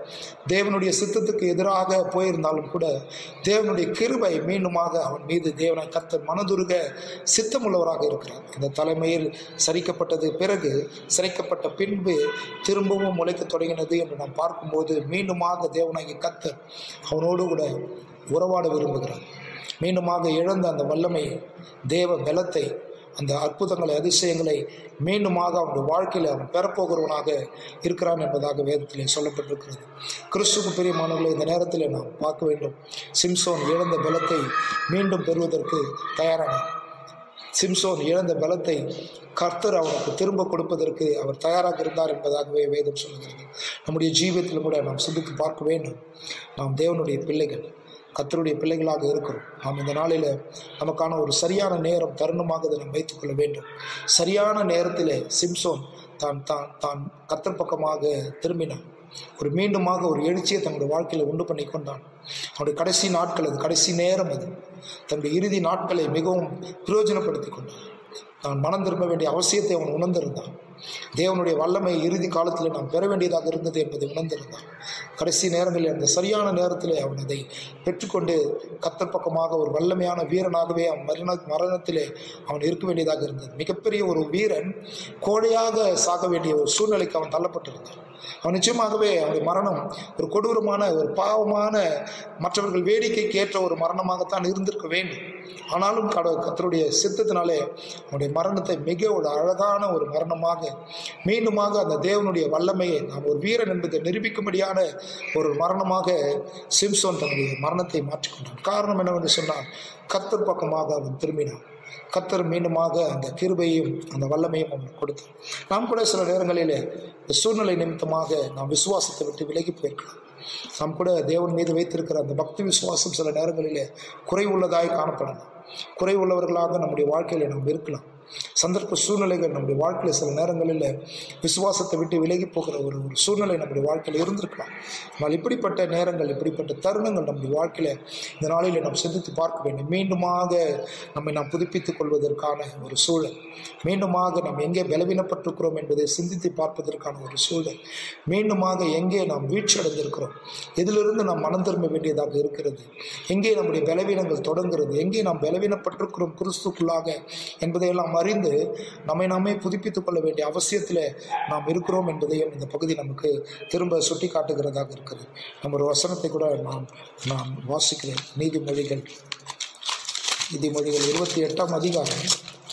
தேவனுடைய சித்தத்துக்கு எதிராக போயிருந்தாலும் கூட தேவனுடைய கிருபை மீண்டுமாக அவன் மீது தேவனை கர்த்தர் மனதுருக சித்தமுள்ளவராக இருக்கிறார் இந்த தலைமையில் சரிக்கப்பட்டது பிறகு சிறைக்கப்பட்ட பின்பு திரும்பவும் முளைக்க தொடங்கினது என்று நாம் பார்க்கும்போது மீண்டுமாக தேவனாகிய கர்த்தர் அவனோடு கூட உறவாட விரும்புகிறார் மீண்டுமாக இழந்த அந்த வல்லமை தேவ பலத்தை அந்த அற்புதங்களை அதிசயங்களை மீண்டுமாக அவனுடைய வாழ்க்கையில் அவன் பெறப்போகிறவனாக இருக்கிறான் என்பதாக வேதத்திலே சொல்லப்பட்டிருக்கிறது கிறிஸ்துக்கு பிரியமானவர்களை இந்த நேரத்தில் நாம் பார்க்க வேண்டும் சிம்சோன் இழந்த பலத்தை மீண்டும் பெறுவதற்கு தயாரானார் சிம்சோன் இழந்த பலத்தை கர்த்தர் அவனுக்கு திரும்ப கொடுப்பதற்கு அவர் தயாராக இருந்தார் என்பதாகவே வேதம் சொல்கிறது நம்முடைய ஜீவியத்தில் கூட நாம் சிந்தித்து பார்க்க வேண்டும் நாம் தேவனுடைய பிள்ளைகள் கர்த்தருடைய பிள்ளைகளாக இருக்கிறோம் நாம் இந்த நாளில் நமக்கான ஒரு சரியான நேரம் தருணமாக அதை நாம் வைத்துக்கொள்ள வேண்டும் சரியான நேரத்தில் சிம்சோன் தான் தான் தான் கர்த்தர் பக்கமாக திரும்பினான் ஒரு மீண்டுமாக ஒரு எழுச்சியை தன்னுடைய வாழ்க்கையில் உண்டு பண்ணி கொண்டான் அவனுடைய கடைசி நாட்கள் அது கடைசி நேரம் அது தன்னுடைய இறுதி நாட்களை மிகவும் பிரயோஜனப்படுத்தி கொண்டான் தான் மனம் திரும்ப வேண்டிய அவசியத்தை அவன் உணர்ந்திருந்தான் தேவனுடைய வல்லமை இறுதி காலத்தில் நாம் பெற வேண்டியதாக இருந்தது என்பதை உணர்ந்திருந்தான் கடைசி நேரங்களில் அந்த சரியான நேரத்தில் அவன் அதை பெற்றுக்கொண்டு கத்தர் பக்கமாக ஒரு வல்லமையான வீரனாகவே அவன் மரண மரணத்திலே அவன் இருக்க வேண்டியதாக இருந்தது மிகப்பெரிய ஒரு வீரன் கோழையாக சாக வேண்டிய ஒரு சூழ்நிலைக்கு அவன் தள்ளப்பட்டிருந்தான் அவன் நிச்சயமாகவே அவனுடைய மரணம் ஒரு கொடூரமான ஒரு பாவமான மற்றவர்கள் வேடிக்கைக்கு ஏற்ற ஒரு மரணமாகத்தான் இருந்திருக்க வேண்டும் ஆனாலும் கட கத்தருடைய சித்தத்தினாலே அவனுடைய மரணத்தை மிக ஒரு அழகான ஒரு மரணமாக மீண்டுமாக அந்த தேவனுடைய வல்லமையை நாம் ஒரு வீரன் என்பதை நிரூபிக்கும்படியான ஒரு மரணமாக சிம்சோன் தன்னுடைய மரணத்தை மாற்றிக்கொண்டான் காரணம் என்னவென்று சொன்னால் கத்தர் பக்கமாக அவன் திரும்பினான் கத்தர் மீண்டுமாக அந்த கிருபையும் அந்த வல்லமையும் அவனுக்கு கொடுத்தார் நாம் கூட சில நேரங்களில் இந்த சூழ்நிலை நிமித்தமாக நாம் விசுவாசத்தை விட்டு விலகி போயிருக்கலாம் நாம் கூட தேவன் மீது வைத்திருக்கிற அந்த பக்தி விசுவாசம் சில நேரங்களில் குறைவுள்ளதாய் காணப்படலாம் குறைவுள்ளவர்களாக நம்முடைய வாழ்க்கையில் நாம் இருக்கலாம் சந்தர்ப்ப சூழ்நிலைகள் நம்முடைய வாழ்க்கையில் சில நேரங்களில் விசுவாசத்தை விட்டு விலகி போகிற ஒரு ஒரு சூழ்நிலை நம்முடைய வாழ்க்கையில் இருந்திருக்கலாம் ஆனால் இப்படிப்பட்ட நேரங்கள் இப்படிப்பட்ட தருணங்கள் நம்முடைய வாழ்க்கையில் இந்த நாளில் நாம் சிந்தித்து பார்க்க வேண்டும் மீண்டுமாக நம்மை நாம் புதுப்பித்துக் கொள்வதற்கான ஒரு சூழல் மீண்டுமாக நாம் எங்கே பலவீனப்பட்டிருக்கிறோம் என்பதை சிந்தித்து பார்ப்பதற்கான ஒரு சூழல் மீண்டுமாக எங்கே நாம் வீழ்ச்சி அடைந்திருக்கிறோம் எதிலிருந்து நாம் மனம் திரும்ப வேண்டியதாக இருக்கிறது எங்கே நம்முடைய பலவீனங்கள் தொடங்குகிறது எங்கே நாம் பலவீனப்பட்டிருக்கிறோம் கிறிஸ்துக்குள்ளாக என்பதையெல்லாம் அறிந்து நம்மை நாமே புதுப்பித்துக் கொள்ள வேண்டிய அவசியத்தில் நாம் இருக்கிறோம் என்பதையும் இந்த பகுதி நமக்கு திரும்ப சுட்டி காட்டுகிறதாக இருக்கிறது நம்ம ஒரு வசனத்தை கூட நாம் நாம் வாசிக்கிறேன் நீதிமொழிகள் நீதிமொழிகள் இருபத்தி எட்டாம் அதிகாரம்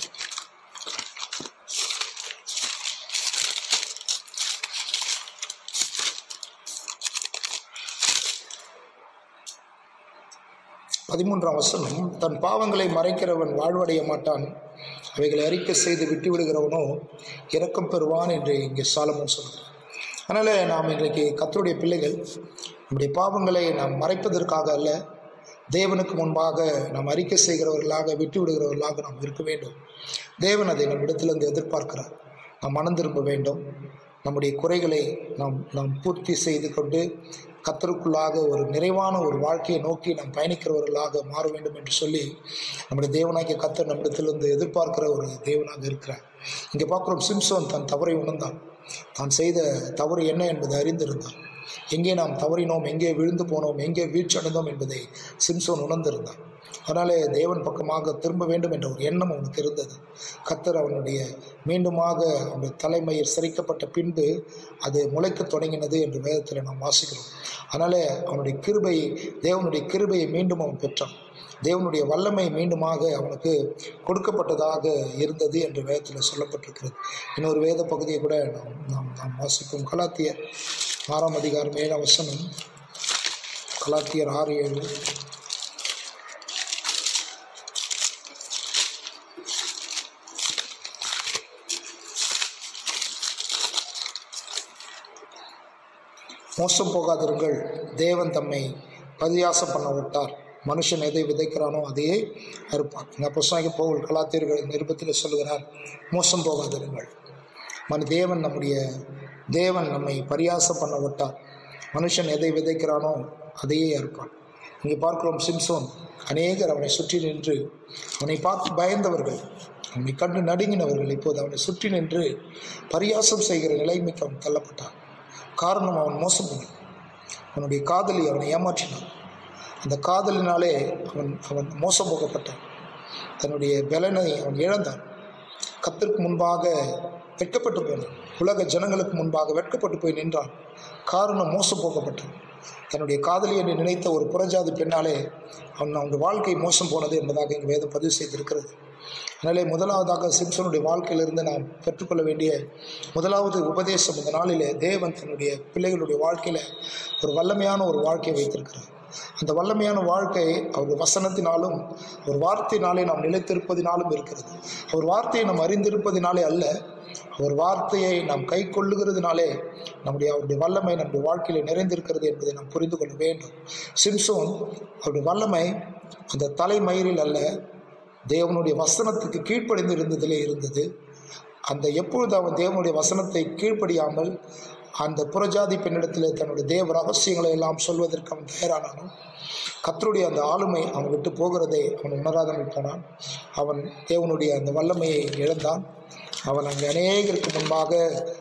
பதிமூன்றாம் வசனம் தன் பாவங்களை மறைக்கிறவன் வாழ்வடைய மாட்டான் அவைகளை அறிக்கை செய்து விட்டு விடுகிறவனோ இரக்கம் பெறுவான் என்று இங்கே சாலமன் சொல்கிறார் அதனால் நாம் இன்றைக்கு கத்தருடைய பிள்ளைகள் நம்முடைய பாவங்களை நாம் மறைப்பதற்காக அல்ல தேவனுக்கு முன்பாக நாம் அறிக்கை செய்கிறவர்களாக விட்டு விடுகிறவர்களாக நாம் இருக்க வேண்டும் தேவன் அதை நம்மிடத்திலிருந்து எதிர்பார்க்கிறார் நாம் மனம் திரும்ப வேண்டும் நம்முடைய குறைகளை நாம் நாம் பூர்த்தி செய்து கொண்டு கத்தருக்குள்ளாக ஒரு நிறைவான ஒரு வாழ்க்கையை நோக்கி நாம் பயணிக்கிறவர்களாக மாற வேண்டும் என்று சொல்லி நம்முடைய தேவனாகிய கத்தர் நம்மிடத்திலிருந்து எதிர்பார்க்கிற ஒரு தேவனாக இருக்கிறார் இங்கே பார்க்குறோம் சிம்சோன் தன் தவறை உணர்ந்தான் தான் செய்த தவறு என்ன என்பதை அறிந்திருந்தான் எங்கே நாம் தவறினோம் எங்கே விழுந்து போனோம் எங்கே வீழ்ச்சி அடைந்தோம் என்பதை சிம்சோன் உணர்ந்திருந்தான் அதனாலே தேவன் பக்கமாக திரும்ப வேண்டும் என்ற ஒரு எண்ணம் அவனுக்கு இருந்தது கத்தர் அவனுடைய மீண்டுமாக அவனுடைய தலைமையில் சிறைக்கப்பட்ட பின்பு அது முளைக்க தொடங்கினது என்று வேதத்தில் நாம் வாசிக்கிறோம் அதனாலே அவனுடைய கிருபை தேவனுடைய கிருபையை மீண்டும் அவன் பெற்றான் தேவனுடைய வல்லமை மீண்டுமாக அவனுக்கு கொடுக்கப்பட்டதாக இருந்தது என்று வேதத்தில் சொல்லப்பட்டிருக்கிறது இன்னொரு வேத பகுதியை கூட நாம் நாம் நாம் வாசிப்போம் கலாத்தியர் ஆறாம் அதிகாரம் ஏழாம் வசனம் கலாத்தியர் ஆறு ஏழு மோசம் போகாதிருங்கள் தேவன் தம்மை பரியாசம் பண்ண விட்டார் மனுஷன் எதை விதைக்கிறானோ அதையே அறுப்பான் இந்த புஸ்தகம் பவுல் கலாத்தியர்கள் நிருபத்தில் சொல்லுகிறார் மோசம் போகாதிருங்கள் மன தேவன் நம்முடைய தேவன் நம்மை பரியாசம் பண்ண விட்டார் மனுஷன் எதை விதைக்கிறானோ அதையே அறுப்பான் இங்கே பார்க்கிறோம் சிம்சோன் அநேகர் அவனை சுற்றி நின்று அவனை பார்த்து பயந்தவர்கள் அவனை கண்டு நடுங்கினவர்கள் இப்போது அவனை சுற்றி நின்று பரியாசம் செய்கிற நிலைமைக்கு அவன் தள்ளப்பட்டான் காரணம் அவன் மோசம் பண்ணான் அவனுடைய காதலி அவனை ஏமாற்றினான் அந்த காதலினாலே அவன் அவன் மோசம் போகப்பட்டான் தன்னுடைய பலனை அவன் இழந்தான் கத்திற்கு முன்பாக வெட்கப்பட்டு போனான் உலக ஜனங்களுக்கு முன்பாக வெட்கப்பட்டு போய் நின்றான் காரணம் மோசம் போக்கப்பட்டான் தன்னுடைய காதலி என்று நினைத்த ஒரு புறஜாதி பெண்ணாலே அவன் அவனுடைய வாழ்க்கை மோசம் போனது என்பதாக இங்கு வேதம் பதிவு செய்திருக்கிறது அதனாலே முதலாவதாக சிம்சனுடைய வாழ்க்கையிலிருந்து நாம் பெற்றுக்கொள்ள வேண்டிய முதலாவது உபதேசம் இந்த நாளிலே தேவன் தன்னுடைய பிள்ளைகளுடைய வாழ்க்கையில் ஒரு வல்லமையான ஒரு வாழ்க்கையை வைத்திருக்கிறார் அந்த வல்லமையான வாழ்க்கை அவருடைய வசனத்தினாலும் ஒரு வார்த்தையினாலே நாம் நிலைத்திருப்பதினாலும் இருக்கிறது அவர் வார்த்தையை நாம் அறிந்திருப்பதினாலே அல்ல அவர் வார்த்தையை நாம் கை கொள்ளுகிறதுனாலே நம்முடைய அவருடைய வல்லமை நம்முடைய வாழ்க்கையில் நிறைந்திருக்கிறது என்பதை நாம் புரிந்து கொள்ள வேண்டும் சிம்சோன் அவருடைய வல்லமை அந்த தலைமயிரில் அல்ல தேவனுடைய வசனத்துக்கு கீழ்ப்படிந்து இருந்ததிலே இருந்தது அந்த எப்பொழுது அவன் தேவனுடைய வசனத்தை கீழ்ப்படியாமல் அந்த புறஜாதி பெண்ணிடத்தில் தன்னுடைய தேவ ரகசியங்களை எல்லாம் சொல்வதற்கு அவன் தயாரானானோ கத்தருடைய அந்த ஆளுமை அவன் விட்டு போகிறதை அவன் உணராதமல் போனான் அவன் தேவனுடைய அந்த வல்லமையை இழந்தான் அவன் அங்கே அநேகருக்கு முன்பாக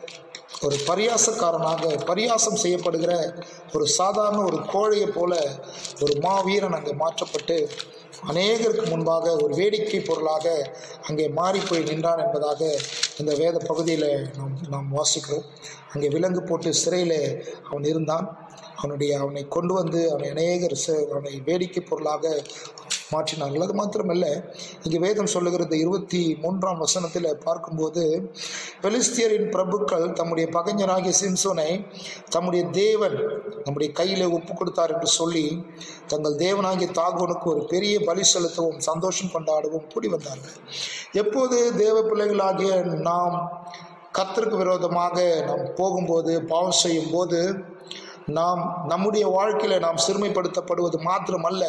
ஒரு பரியாசக்காரனாக பரியாசம் செய்யப்படுகிற ஒரு சாதாரண ஒரு கோழையைப் போல ஒரு மாவீரன் அங்கே மாற்றப்பட்டு அநேகருக்கு முன்பாக ஒரு வேடிக்கை பொருளாக அங்கே மாறி போய் நின்றான் என்பதாக இந்த வேத பகுதியில் நாம் நாம் வாசிக்கிறோம் அங்கே விலங்கு போட்டு சிறையில் அவன் இருந்தான் அவனுடைய அவனை கொண்டு வந்து அவனை அநேகர் ச- அவனை வேடிக்கை பொருளாக மாற்றினார்கள் அது மாத்திரமல்ல இங்கே வேதம் சொல்லுகிறது இருபத்தி மூன்றாம் வசனத்தில் பார்க்கும்போது பெலிஸ்தியரின் பிரபுக்கள் தம்முடைய பகைஞனாகிய சிம்சோனை தம்முடைய தேவன் நம்முடைய கையிலே ஒப்பு கொடுத்தார் என்று சொல்லி தங்கள் தேவனாகிய தாகோனுக்கு ஒரு பெரிய பலி செலுத்தவும் சந்தோஷம் கொண்டாடவும் கூடி வந்தார்கள் எப்போது தேவ பிள்ளைகளாகிய நாம் கர்த்தருக்கு விரோதமாக நாம் போகும்போது பாவம் செய்யும் போது நாம் நம்முடைய வாழ்க்கையில நாம் சிறுமைப்படுத்தப்படுவது மாத்திரமல்ல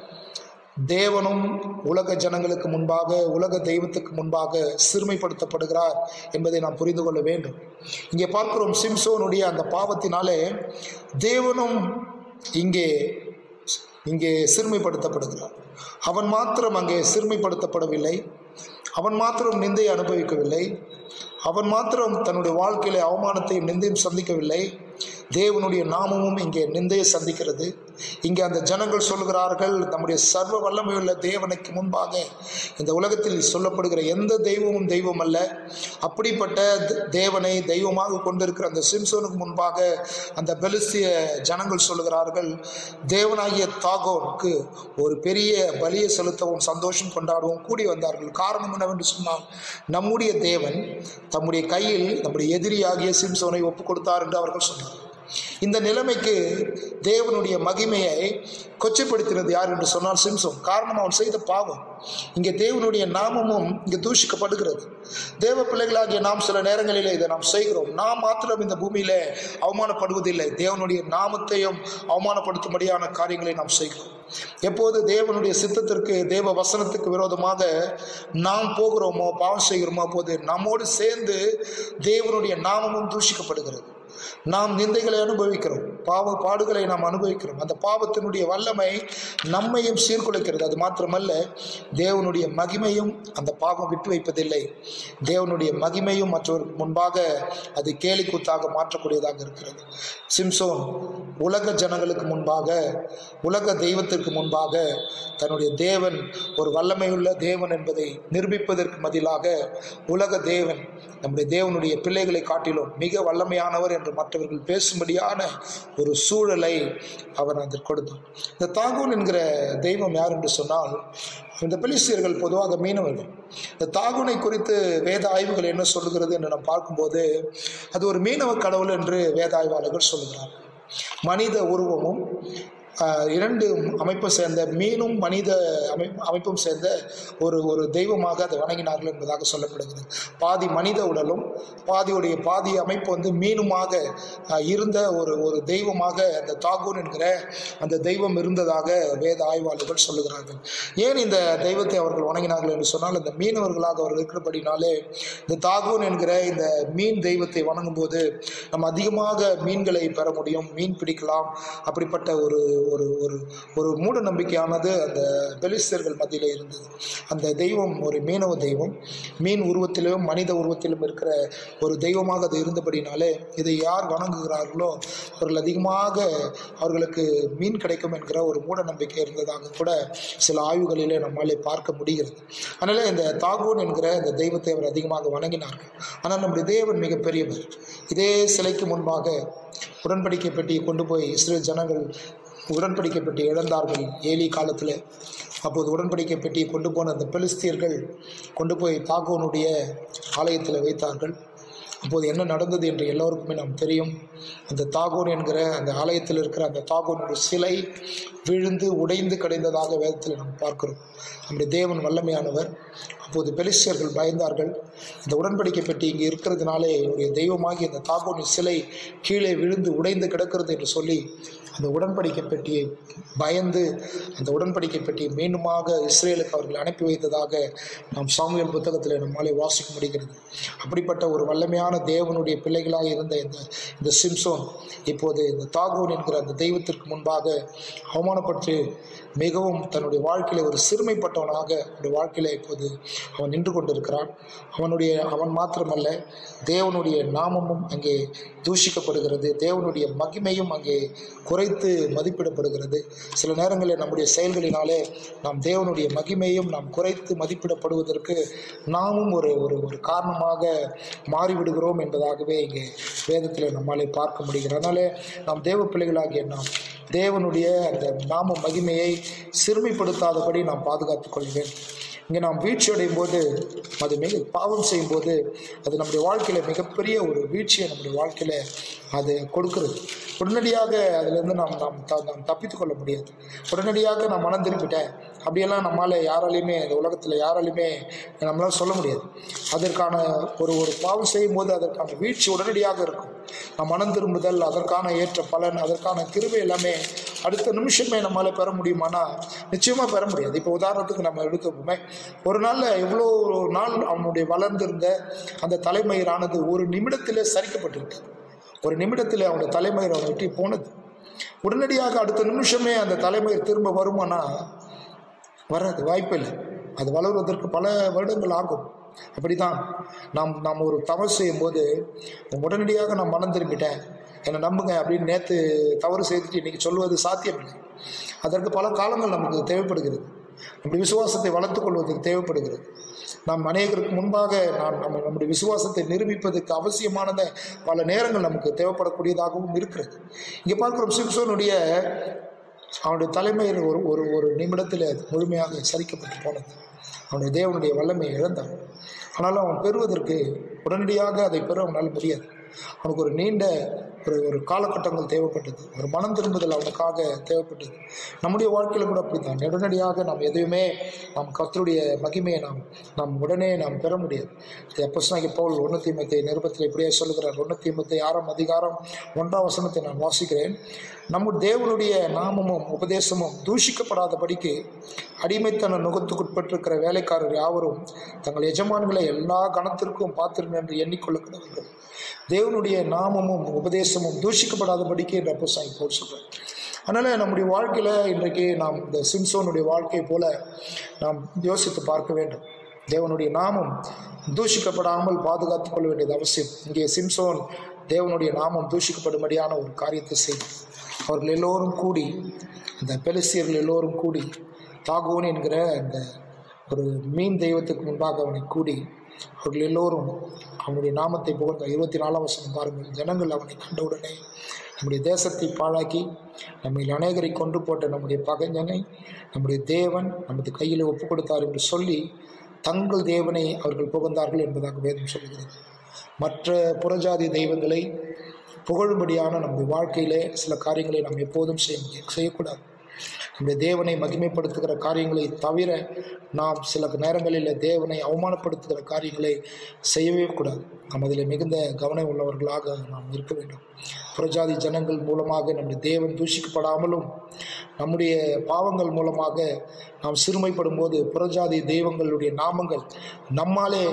தேவனும் உலக ஜனங்களுக்கு முன்பாக உலக தெய்வத்துக்கு முன்பாக சிறுமைப்படுத்தப்படுகிறார் என்பதை நாம் புரிந்து கொள்ள வேண்டும் இங்கே பார்க்கிறோம் சிம்சோனுடைய அந்த பாவத்தினாலே தேவனும் இங்கே இங்கே சிறுமைப்படுத்தப்படுகிறார் அவன் மாத்திரம் அங்கே சிறுமைப்படுத்தப்படவில்லை அவன் மாத்திரம் நிந்தையை அனுபவிக்கவில்லை அவன் மாத்திரம் தன்னுடைய வாழ்க்கையில அவமானத்தையும் நிந்தையும் சந்திக்கவில்லை தேவனுடைய நாமமும் இங்கே நிந்தையை சந்திக்கிறது இங்கே அந்த ஜனங்கள் சொல்கிறார்கள் நம்முடைய சர்வ வல்லமையுள்ள தேவனுக்கு முன்பாக இந்த உலகத்தில் சொல்லப்படுகிற எந்த தெய்வமும் தெய்வம் அல்ல அப்படிப்பட்ட த- தேவனை தெய்வமாக கொண்டிருக்கிற அந்த சிம்சோனுக்கு முன்பாக அந்த பெலிஸ்திய ஜனங்கள் சொல்லுகிறார்கள் தேவனாகிய தாகோனுக்கு ஒரு பெரிய பலியை செலுத்தவும் சந்தோஷம் கொண்டாடவும் கூடி வந்தார்கள் காரணம் என்னவென்று சொன்னால் நம்முடைய தேவன் தம்முடைய கையில் நம்முடைய எதிரியாகிய சிம்சோனை ஒப்புக் கொடுத்தார் என்று அவர்கள் சொன்னார் இந்த நிலைமைக்கு தேவனுடைய மகிமையை கொச்சைப்படுத்தினது யார் என்று சொன்னால் சிம்சோன் காரணம் அவன் செய்த பாவம் இங்கே தேவனுடைய நாமமும் இங்கே தூஷிக்கப்படுகிறது தேவ பிள்ளைகளாகிய நாம் சில நேரங்களிலே இதை நாம் செய்கிறோம் நாம் மாத்திரம் இந்த பூமியிலே அவமானப்படுவதில்லை தேவனுடைய நாமத்தையும் அவமானப்படுத்தும்படியான காரியங்களை நாம் செய்கிறோம் எப்போது தேவனுடைய சித்தத்திற்கு தேவ வசனத்துக்கு விரோதமாக நாம் போகிறோமோ பாவம் செய்கிறோமோ அப்போது நம்மோடு சேர்ந்து தேவனுடைய நாமமும் தூஷிக்கப்படுகிறது நாம் நிந்தைகளை அனுபவிக்கிறோம் பாவ பாடுகளை நாம் அனுபவிக்கிறோம் அந்த பாவத்தினுடைய வல்லமை நம்மையும் சீர்குலைக்கிறது அது மாத்திரமல்ல தேவனுடைய மகிமையும் அந்த பாவம் விட்டு வைப்பதில்லை தேவனுடைய மகிமையும் மற்றவருக்கு முன்பாக அது கேலி கூத்தாக மாற்றக்கூடியதாக இருக்கிறது சிம்சோன் உலக ஜனங்களுக்கு முன்பாக உலக தெய்வத்திற்கு முன்பாக தன்னுடைய தேவன் ஒரு வல்லமையுள்ள தேவன் என்பதை நிரூபிப்பதற்கு பதிலாக உலக தேவன் நம்முடைய தேவனுடைய பிள்ளைகளை காட்டிலும் மிக வல்லமையானவர் என்று மற்றவர்கள் பேசும்படியான ஒரு சூழலை அவர் அதற்கு கொடுத்தார் இந்த தாகூன் என்கிற தெய்வம் யார் என்று சொன்னால் இந்த பெலிஸ்தியர்கள் பொதுவாக மீனவர்கள் இந்த தாகுனை குறித்து வேத ஆய்வுகள் என்ன சொல்லுகிறது என்று நாம் பார்க்கும்போது அது ஒரு மீனவ கடவுள் என்று வேத ஆய்வாளர்கள் சொல்லுகிறார்கள் மனித உருவமும் ஆஹ், இரண்டு அமைப்பை சேர்ந்த மீனும் மனித அமை அமைப்பும் சேர்ந்த ஒரு ஒரு தெய்வமாக அதை வணங்கினார்கள் என்பதாக சொல்லப்படுகிறது பாதி மனித உடலும் பாதியுடைய பாதி அமைப்பு வந்து மீனுமாக ஆஹ், இருந்த ஒரு ஒரு தெய்வமாக அந்த தாகூர் என்கிற அந்த தெய்வம் இருந்ததாக வேத ஆய்வாளர்கள் சொல்லுகிறார்கள் ஏன் இந்த தெய்வத்தை அவர்கள் வணங்கினார்கள் என்று சொன்னால் இந்த மீனவர்களாக அவர்கள் இருக்கிறபடினாலே இந்த தாகூன் என்கிற இந்த மீன் தெய்வத்தை வணங்கும் போது நம்ம அதிகமாக மீன்களை பெற முடியும் மீன் பிடிக்கலாம் அப்படிப்பட்ட ஒரு ஒரு ஒரு ஒரு மூட நம்பிக்கையானது அந்த பெலிஸ்தர்கள் மத்தியில் இருந்தது அந்த தெய்வம் ஒரு மீனவ தெய்வம் மீன் உருவத்திலும் மனித உருவத்திலும் இருக்கிற ஒரு தெய்வமாக அது இருந்தபடினாலே இதை யார் வணங்குகிறார்களோ அவர்கள் அதிகமாக அவர்களுக்கு மீன் கிடைக்கும் என்கிற ஒரு மூட நம்பிக்கை இருந்ததாக கூட சில ஆய்வுகளிலே நம்மாலே பார்க்க முடிகிறது அதனால இந்த தாகூன் என்கிற இந்த தெய்வத்தை அவர் அதிகமாக வணங்கினார்கள் ஆனால் நம்முடைய தேவன் மிகப்பெரியவர் இதே சிலைக்கு முன்பாக உடன்படிக்கை பெட்டியை கொண்டு போய் இஸ்ரேல் ஜனங்கள் உடன்படிக்கை பெட்டி இழந்தார்கள் ஏலி காலத்தில் அப்போது உடன்படிக்கை பெட்டியை கொண்டு போன அந்த பெலிஸ்தியர்கள் கொண்டு போய் தாகோனுடைய ஆலயத்தில் வைத்தார்கள் அப்போது என்ன நடந்தது என்று எல்லோருக்குமே நாம் தெரியும் அந்த தாகோன் என்கிற அந்த ஆலயத்தில் இருக்கிற அந்த தாகோனுடைய சிலை விழுந்து உடைந்து கிடைந்ததாக வேதத்தில் நாம் பார்க்கிறோம் நம்முடைய தேவன் வல்லமையானவர் அப்போது பெலிஸ்தியர்கள் பயந்தார்கள் இந்த உடன்படிக்கை பெட்டி இங்கே இருக்கிறதுனாலே என்னுடைய தெய்வமாகி அந்த தாகோனின் சிலை கீழே விழுந்து உடைந்து கிடக்கிறது என்று சொல்லி அந்த உடன்படிக்கை பெட்டியை பயந்து அந்த உடன்படிக்கை பெட்டியை மீண்டுமாக இஸ்ரேலுக்கு அவர்கள் அனுப்பி வைத்ததாக நாம் சாமுவேல் புத்தகத்தில் நம்மாலே வாசிக்க முடிகிறது அப்படிப்பட்ட ஒரு வல்லமையான தேவனுடைய பிள்ளைகளாக இருந்த இந்த இந்த சிம்சோன் இப்போது இந்த தாகோன் என்கிற அந்த தெய்வத்திற்கு முன்பாக அவமானப்பட்டு மிகவும் தன்னுடைய வாழ்க்கையில ஒரு சிறுமைப்பட்டவனாக அவனுடைய வாழ்க்கையில இப்போது அவன் நின்று கொண்டிருக்கிறான் அவனுடைய அவன் மாத்திரமல்ல தேவனுடைய நாமமும் அங்கே தூஷிக்கப்படுகிறது தேவனுடைய மகிமையும் அங்கே குறைத்து மதிப்பிடப்படுகிறது சில நேரங்களில் நம்முடைய செயல்களினாலே நாம் தேவனுடைய மகிமையும் நாம் குறைத்து மதிப்பிடப்படுவதற்கு நாமும் ஒரு ஒரு ஒரு காரணமாக மாறிவிடுகிறோம் என்பதாகவே இங்கே வேதத்தில் நம்மாலே பார்க்க முடிகிறது அதனாலே நாம் தேவ பிள்ளைகளாகிய நாம் தேவனுடைய அந்த நாம மகிமையை சிறுமைப்படுத்தாதபடி நாம் பாதுகாத்துக் கொள்ள வேண்டும் இங்கே நாம் வீழ்ச்சி அடையும் போது அது மிக பாவம் செய்யும் போது அது நம்முடைய வாழ்க்கையில் மிகப்பெரிய ஒரு வீழ்ச்சியை நம்முடைய வாழ்க்கையில் அது கொடுக்கிறது உடனடியாக அதிலிருந்து நாம் நாம் த- நாம் தப்பித்துக் கொள்ள முடியாது உடனடியாக நான் மனம் திரும்பிட்டேன் அப்படியெல்லாம் நம்மால் யாராலையுமே இந்த உலகத்தில் யாராலையுமே நம்மளால சொல்ல முடியாது அதற்கான ஒரு ஒரு பாவம் செய்யும் போது அதற்கான வீழ்ச்சி உடனடியாக இருக்கும் நாம் மனம் திரும்புதல் அதற்கான ஏற்ற பலன் அதற்கான கிருபை எல்லாமே அடுத்த நிமிஷமே நம்மளால பெற முடியுமானா நிச்சயமா பெற முடியாது இப்போ உதாரணத்துக்கு நம்ம எடுத்துப்போமே ஒரு நாள்ல எவ்வளோ நாள் அவனுடைய வளர்ந்திருந்த அந்த தலைமயிரானது ஒரு நிமிடத்திலே சரிக்கப்பட்டிருக்கு ஒரு நிமிடத்தில் அவனுடைய தலைமயிர் அவனை விட்டு போனது உடனடியாக அடுத்த நிமிஷமே அந்த தலைமயிர் திரும்ப வருமானா வராது வாய்ப்பில்லை அது வளர்வதற்கு பல வருடங்கள் ஆகும் அப்படிதான் நாம் நாம் ஒரு தவறு செய்யும்போது உடனடியாக நான் மனம் திரும்பிட்டேன் என்னை நம்புங்க அப்படின்னு நேற்று தவறு செய்துட்டு இன்னைக்கு சொல்லுவது சாத்தியமில்லை அதற்கு பல காலங்கள் நமக்கு தேவைப்படுகிறது நம்முடைய விசுவாசத்தை வளர்த்துக் கொள்வதற்கு தேவைப்படுகிறது நாம் அநேகருக்கு முன்பாக நாம் நம்ம நம்முடைய விசுவாசத்தை நிரூபிப்பதற்கு அவசியமானத பல நேரங்கள் நமக்கு தேவைப்படக்கூடியதாகவும் இருக்கிறது இங்கே பார்க்கிறோம் சிம்சோனுடைய அவனுடைய தலைமையில் ஒரு ஒரு ஒரு நிமிடத்தில் அது முழுமையாக சரிக்கப்பட்டு போனது அவனுடைய தேவனுடைய வல்லமையை இழந்தான் ஆனாலும் அவன் பெறுவதற்கு உடனடியாக அதை பெற அவனால் முடியாது அவனுக்கு ஒரு நீண்ட ஒரு ஒரு காலகட்டங்கள் தேவைப்பட்டது ஒரு மனம் திரும்புதல் அவனுக்காக தேவைப்பட்டது நம்முடைய வாழ்க்கையில் கூட அப்படித்தான் உடனடியாக நாம் எதையுமே நாம் கர்த்தருடைய மகிமையை நாம் நாம் உடனே நாம் பெற முடியாது எப்போ பவுல் ஒன்று தீமத்தை நிருபத்தில் இப்படியே சொல்லுகிறார் ஒன்று தீமத்தை ஆறாம் அதிகாரம் ஒன்றாம் வசனத்தை நான் வாசிக்கிறேன் நம்ம தேவனுடைய நாமமும் உபதேசமும் தூஷிக்கப்படாதபடிக்கு அடிமைத்தன நுகத்துக்குட்பட்டிருக்கிற வேலைக்காரர் யாவரும் தங்கள் எஜமான்களை எல்லா கணத்திற்கும் பாத்திரம் என்று எண்ணிக்கொள்ளுகிறார்கள் தேவனுடைய நாமமும் உபதேசமும் தூஷிக்கப்படாதபடிக்கு என்று அப்போ சாமி போல் சொல்கிறார் அதனால் நம்முடைய வாழ்க்கையில் இன்றைக்கு நாம் இந்த சிம்சோனுடைய வாழ்க்கை போல நாம் யோசித்து பார்க்க வேண்டும் தேவனுடைய நாமம் தூஷிக்கப்படாமல் பாதுகாத்துக் கொள்ள வேண்டியது அவசியம் இங்கே சிம்சோன் தேவனுடைய நாமம் தூஷிக்கப்படும்படியான ஒரு காரியத்தை செய்தார் அவர்கள் எல்லோரும் கூடி அந்த பெலிசியர்கள் எல்லோரும் கூடி தாகோன் என்கிற அந்த ஒரு மீன் தெய்வத்துக்கு முன்பாக அவனை கூடி அவர்கள் எல்லோரும் அவனுடைய நாமத்தை புகழ்ந்த இருபத்தி நாலாம் வசனம் பாருங்கள் ஜனங்கள் அவனை கண்டவுடனே நம்முடைய தேசத்தை பாழாக்கி நம்மை அநேகரை கொன்று போட்ட நம்முடைய பகைஞனை நம்முடைய தேவன் நமது கையில் ஒப்பு கொடுத்தார் என்று சொல்லி தங்கள் தேவனை அவர்கள் புகழ்ந்தார்கள் என்பதாக வேதம் சொல்கிறது மற்ற புறஜாதி தெய்வங்களை புகழும்படியான நம்முடைய வாழ்க்கையிலே சில காரியங்களை நாம் எப்போதும் செய்ய முடியும் செய்யக்கூடாது நம்முடைய தேவனை மகிமைப்படுத்துகிற காரியங்களை தவிர நாம் சில நேரங்களில் தேவனை அவமானப்படுத்துகிற காரியங்களை செய்யவே கூடாது நாம் அதில் மிகுந்த கவனம் உள்ளவர்களாக நாம் இருக்க வேண்டும் புறஜாதி ஜனங்கள் மூலமாக நம்முடைய தேவன் தூஷிக்கப்படாமலும் நம்முடைய பாவங்கள் மூலமாக நாம் சிறுமைப்படும் போது புறஜாதி தெய்வங்களுடைய நாமங்கள் நம்மாலே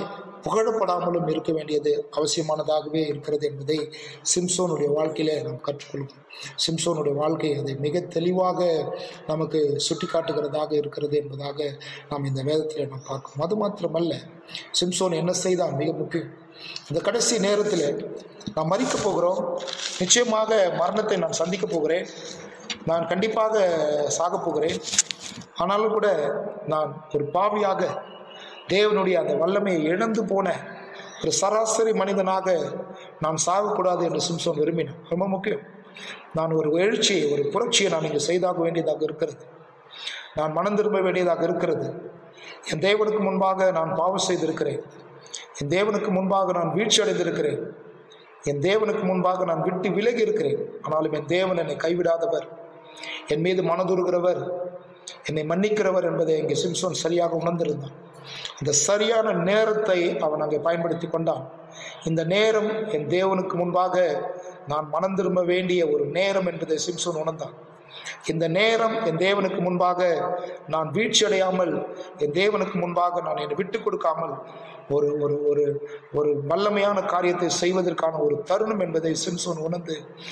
புகழப்படாமலும் இருக்க வேண்டியது அவசியமானதாகவே இருக்கிறது என்பதை சிம்சோனுடைய வாழ்க்கையில நாம் கற்றுக்கொள்கிறோம் சிம்சோனுடைய வாழ்க்கை அதை மிக தெளிவாக நமக்கு சுட்டி காட்டுகிறதாக இருக்கிறது என்பதாக நாம் இந்த வேதத்தில் நாம் பார்க்கிறோம் அது மாத்திரமல்ல சிம்சோன் என்ன செய்தான் மிக முக்கியம் இந்த கடைசி நேரத்தில் நாம் மறிக்க போகிறோம் நிச்சயமாக மரணத்தை நான் சந்திக்க போகிறேன் நான் கண்டிப்பாக சாகப் போகிறேன் ஆனாலும் கூட நான் ஒரு பாவியாக தேவனுடைய அந்த வல்லமையை இழந்து போன ஒரு சராசரி மனிதனாக நான் சாகக்கூடாது என்று சிம்சோன் விரும்பினான் ரொம்ப முக்கியம் நான் ஒரு எழுச்சியை ஒரு புரட்சியை நான் இங்கே செய்தாக வேண்டியதாக இருக்கிறது நான் மனம் திரும்ப வேண்டியதாக இருக்கிறது என் தேவனுக்கு முன்பாக நான் பாவம் செய்திருக்கிறேன் என் தேவனுக்கு முன்பாக நான் வீழ்ச்சி அடைந்திருக்கிறேன் என் தேவனுக்கு முன்பாக நான் விட்டு விலகி இருக்கிறேன் ஆனாலும் என் தேவன் என்னை கைவிடாதவர் என் மீது மனதுருகிறவர் என்னை மன்னிக்கிறவர் என்பதை இங்கே சிம்சோன் சரியாக உணர்ந்திருந்தான் அந்த சரியான நேரத்தை அவன் அங்கே பயன்படுத்தி கொண்டான் இந்த நேரம் என் தேவனுக்கு முன்பாக நான் மனம் திரும்ப வேண்டிய ஒரு நேரம் என்பதை சிம்சோன் உணர்ந்தான் இந்த நேரம் என் தேவனுக்கு முன்பாக நான் வீழ்ச்சி அடையாமல் என் தேவனுக்கு முன்பாக நான் என்னை விட்டு கொடுக்காமல் ஒரு ஒரு ஒரு ஒரு வல்லமையான காரியத்தை செய்வதற்கான ஒரு தருணம் என்பதை சிம்சோன் உணர்ந்து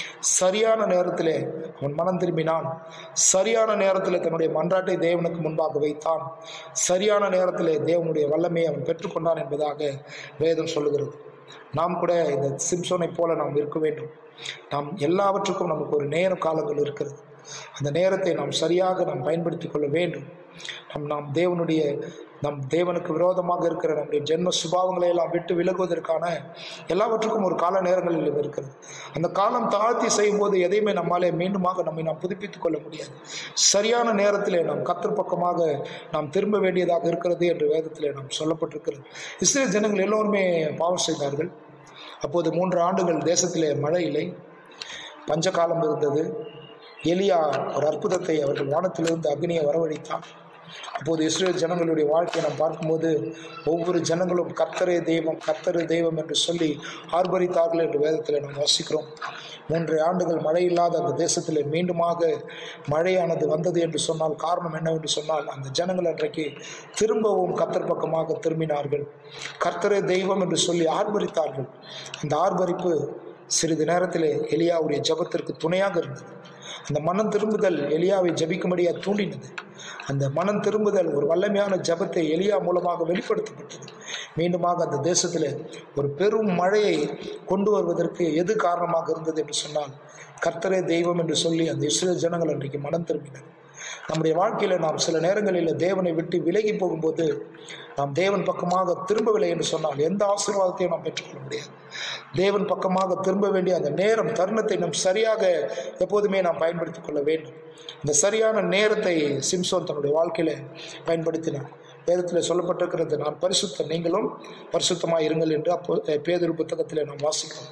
சரியான நேரத்திலே அவன் மனம் திரும்பினான் சரியான நேரத்தில் தன்னுடைய மன்றாட்டை தேவனுக்கு முன்பாக வைத்தான் சரியான நேரத்திலே தேவனுடைய வல்லமையை அவன் பெற்றுக்கொண்டான் என்பதாக வேதம் சொல்லுகிறது நாம் கூட இந்த சிம்சோனை போல நாம் இருக்க வேண்டும் நாம் எல்லாவற்றுக்கும் நமக்கு ஒரு நேர காலங்கள் இருக்கிறது அந்த நேரத்தை நாம் சரியாக நாம் பயன்படுத்தி கொள்ள வேண்டும் நம் நாம் தேவனுடைய நம் தேவனுக்கு விரோதமாக இருக்கிற நம்முடைய ஜென்ம சுபாவங்களை எல்லாம் விட்டு விலகுவதற்கான எல்லாவற்றுக்கும் ஒரு கால நேரங்களில் இருக்கிறது அந்த காலம் தாழ்த்தி செய்யும் போது எதையுமே நம்மாலே மீண்டுமாக நம்மை நாம் புதுப்பித்துக் கொள்ள முடியாது சரியான நேரத்திலே நாம் கத்தர் பக்கமாக நாம் திரும்ப வேண்டியதாக இருக்கிறது என்று வேதத்திலே நாம் சொல்லப்பட்டிருக்கிறது இஸ்ரேல் ஜனங்கள் எல்லோருமே பாவம் செய்தார்கள் அப்போது மூன்று ஆண்டுகள் தேசத்திலே மழை இல்லை பஞ்சகாலம் இருந்தது எலியா ஒரு அற்புதத்தை அவர்கள் வானத்திலிருந்து அக்னியை வரவழைத்தான் அப்போது இஸ்ரேல் ஜனங்களுடைய வாழ்க்கையை நாம் பார்க்கும்போது ஒவ்வொரு ஜனங்களும் கர்த்தரே தெய்வம் கர்த்தரே தெய்வம் என்று சொல்லி ஆர்ப்பரித்தார்கள் என்று வேதத்தில் நாம் வாசிக்கிறோம் மூன்று ஆண்டுகள் மழை இல்லாத அந்த தேசத்தில் மீண்டுமாக மழையானது வந்தது என்று சொன்னால் காரணம் என்னவென்று சொன்னால் அந்த ஜனங்கள் அன்றைக்கு திரும்பவும் கர்த்தர் பக்கமாக திரும்பினார்கள் கர்த்தரே தெய்வம் என்று சொல்லி ஆர்ப்பரித்தார்கள் அந்த ஆர்ப்பரிப்பு சிறிது நேரத்திலே எலியாவுடைய ஜபத்திற்கு துணையாக இருந்தது அந்த மனம் திரும்புதல் எலியாவை ஜபிக்கும்படியாக தூண்டினது அந்த மனம் திரும்புதல் ஒரு வல்லமையான ஜபத்தை எலியா மூலமாக வெளிப்படுத்தப்பட்டது மீண்டுமாக அந்த தேசத்தில் ஒரு பெரும் மழையை கொண்டு வருவதற்கு எது காரணமாக இருந்தது என்று சொன்னால் கர்த்தரே தெய்வம் என்று சொல்லி அந்த இஸ்ரேல் ஜனங்கள் அன்றைக்கு மனம் திரும்பினர் நம்முடைய வாழ்க்கையில் நாம் சில நேரங்களில் தேவனை விட்டு விலகி போகும்போது நாம் தேவன் பக்கமாக திரும்பவில்லை என்று சொன்னால் எந்த ஆசீர்வாதத்தையும் நாம் பெற்றுக்கொள்ள முடியாது தேவன் பக்கமாக திரும்ப வேண்டிய அந்த நேரம் தருணத்தை நாம் சரியாக எப்போதுமே நாம் பயன்படுத்திக் கொள்ள வேண்டும் இந்த சரியான நேரத்தை சிம்சோன் தன்னுடைய வாழ்க்கையில பயன்படுத்தினார் வேதத்தில் சொல்லப்பட்டிருக்கிறது நான் பரிசுத்த நீங்களும் பரிசுத்தமாக இருங்கள் என்று அப்போ பேதொரு புத்தகத்தில் நாம் வாசிக்கிறோம்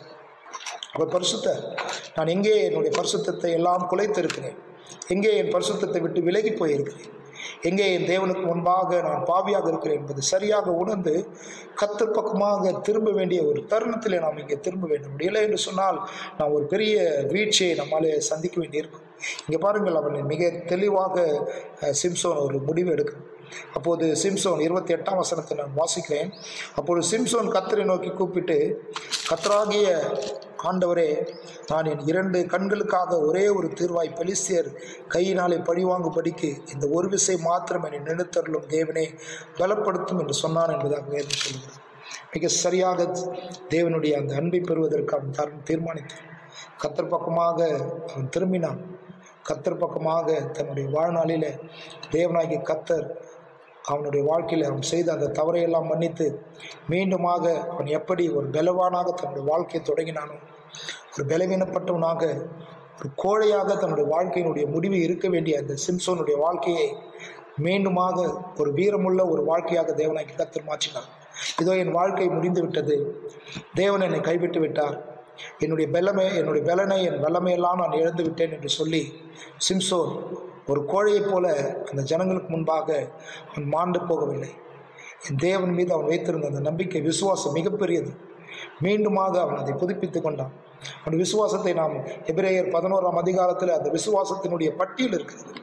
அவர் பரிசுத்த நான் எங்கே என்னுடைய பரிசுத்தத்தை எல்லாம் குலைத்திருக்கிறேன் எங்கே என் பரிசுத்தத்தை விட்டு விலகி போயிருக்கிறேன் எங்கே என் தேவனுக்கு முன்பாக நான் பாவியாக இருக்கிறேன் என்பது சரியாக உணர்ந்து கத்தர் பக்கமாக திரும்ப வேண்டிய ஒரு தருணத்தில் நாம் இங்கே திரும்ப வேண்டும் முடியலை என்று சொன்னால் நாம் ஒரு பெரிய வீழ்ச்சியை நம்மாலே சந்திக்க வேண்டியிருக்கும் இங்கே பாருங்கள் அவன் மிக தெளிவாக அஹ், சிம்சோன் ஒரு முடிவு எடுக்கிறான் அப்போது சிம்சோன் இருபத்தி எட்டாம் வசனத்தை நான் வாசிக்கிறேன் அப்போது சிம்சோன் கத்தரை நோக்கி கூப்பிட்டு கத்தராகிய ஆண்டவரே நான் என் இரண்டு கண்களுக்காக ஒரே ஒரு தீர்வாய் பெலிஸ்தியர் கையினாலே பழிவாங்கும்படிக்கு இந்த ஒரு விசை மாத்திரம் என்னை நினைத்தருளும் தேவனே பலப்படுத்தும் என்று சொன்னான் என்பதாக வேதம் சொல்கிறது மிக சரியாக தேவனுடைய அந்த அன்பை பெறுவதற்கு அவன் தரும் தீர்மானித்தான் கத்தர் பக்கமாக அவன் திரும்பினான் கத்தர் பக்கமாக தன்னுடைய வாழ்நாளில தேவனாகிய கத்தர் அவனுடைய வாழ்க்கையில் அவன் செய்த அந்த தவறையெல்லாம் மன்னித்து மீண்டுமாக அவன் எப்படி ஒரு பலவானாக தன்னுடைய வாழ்க்கையை தொடங்கினானோ ஒரு பலவீனப்பட்டவனாக ஒரு கோழையாக தன்னுடைய வாழ்க்கையினுடைய முடிவு இருக்க வேண்டிய அந்த சிம்சோனுடைய வாழ்க்கையை மீண்டுமாக ஒரு வீரமுள்ள ஒரு வாழ்க்கையாக தேவனாக்கி கத்தர் மாற்றினார் இதோ என் வாழ்க்கை முடிந்து விட்டது தேவன் என்னை கைவிட்டு விட்டார் என்னுடைய பலமை என்னுடைய பலனை என் வல்லமையெல்லாம் நான் இழந்து விட்டேன் என்று சொல்லி சிம்சோன் ஒரு கோழையைப் போல அந்த ஜனங்களுக்கு முன்பாக அவன் மாண்டு போகவில்லை என் தேவன் மீது அவன் வைத்திருந்த அந்த நம்பிக்கை விசுவாசம் மிகப்பெரியது மீண்டுமாக அவன் அதை புதுப்பித்துக் கொண்டான் அந்த விசுவாசத்தை நாம் எபிரேயர் பதினோராம் அதிகாரத்தில் அந்த விசுவாசத்தினுடைய பட்டியல் இருக்கிறது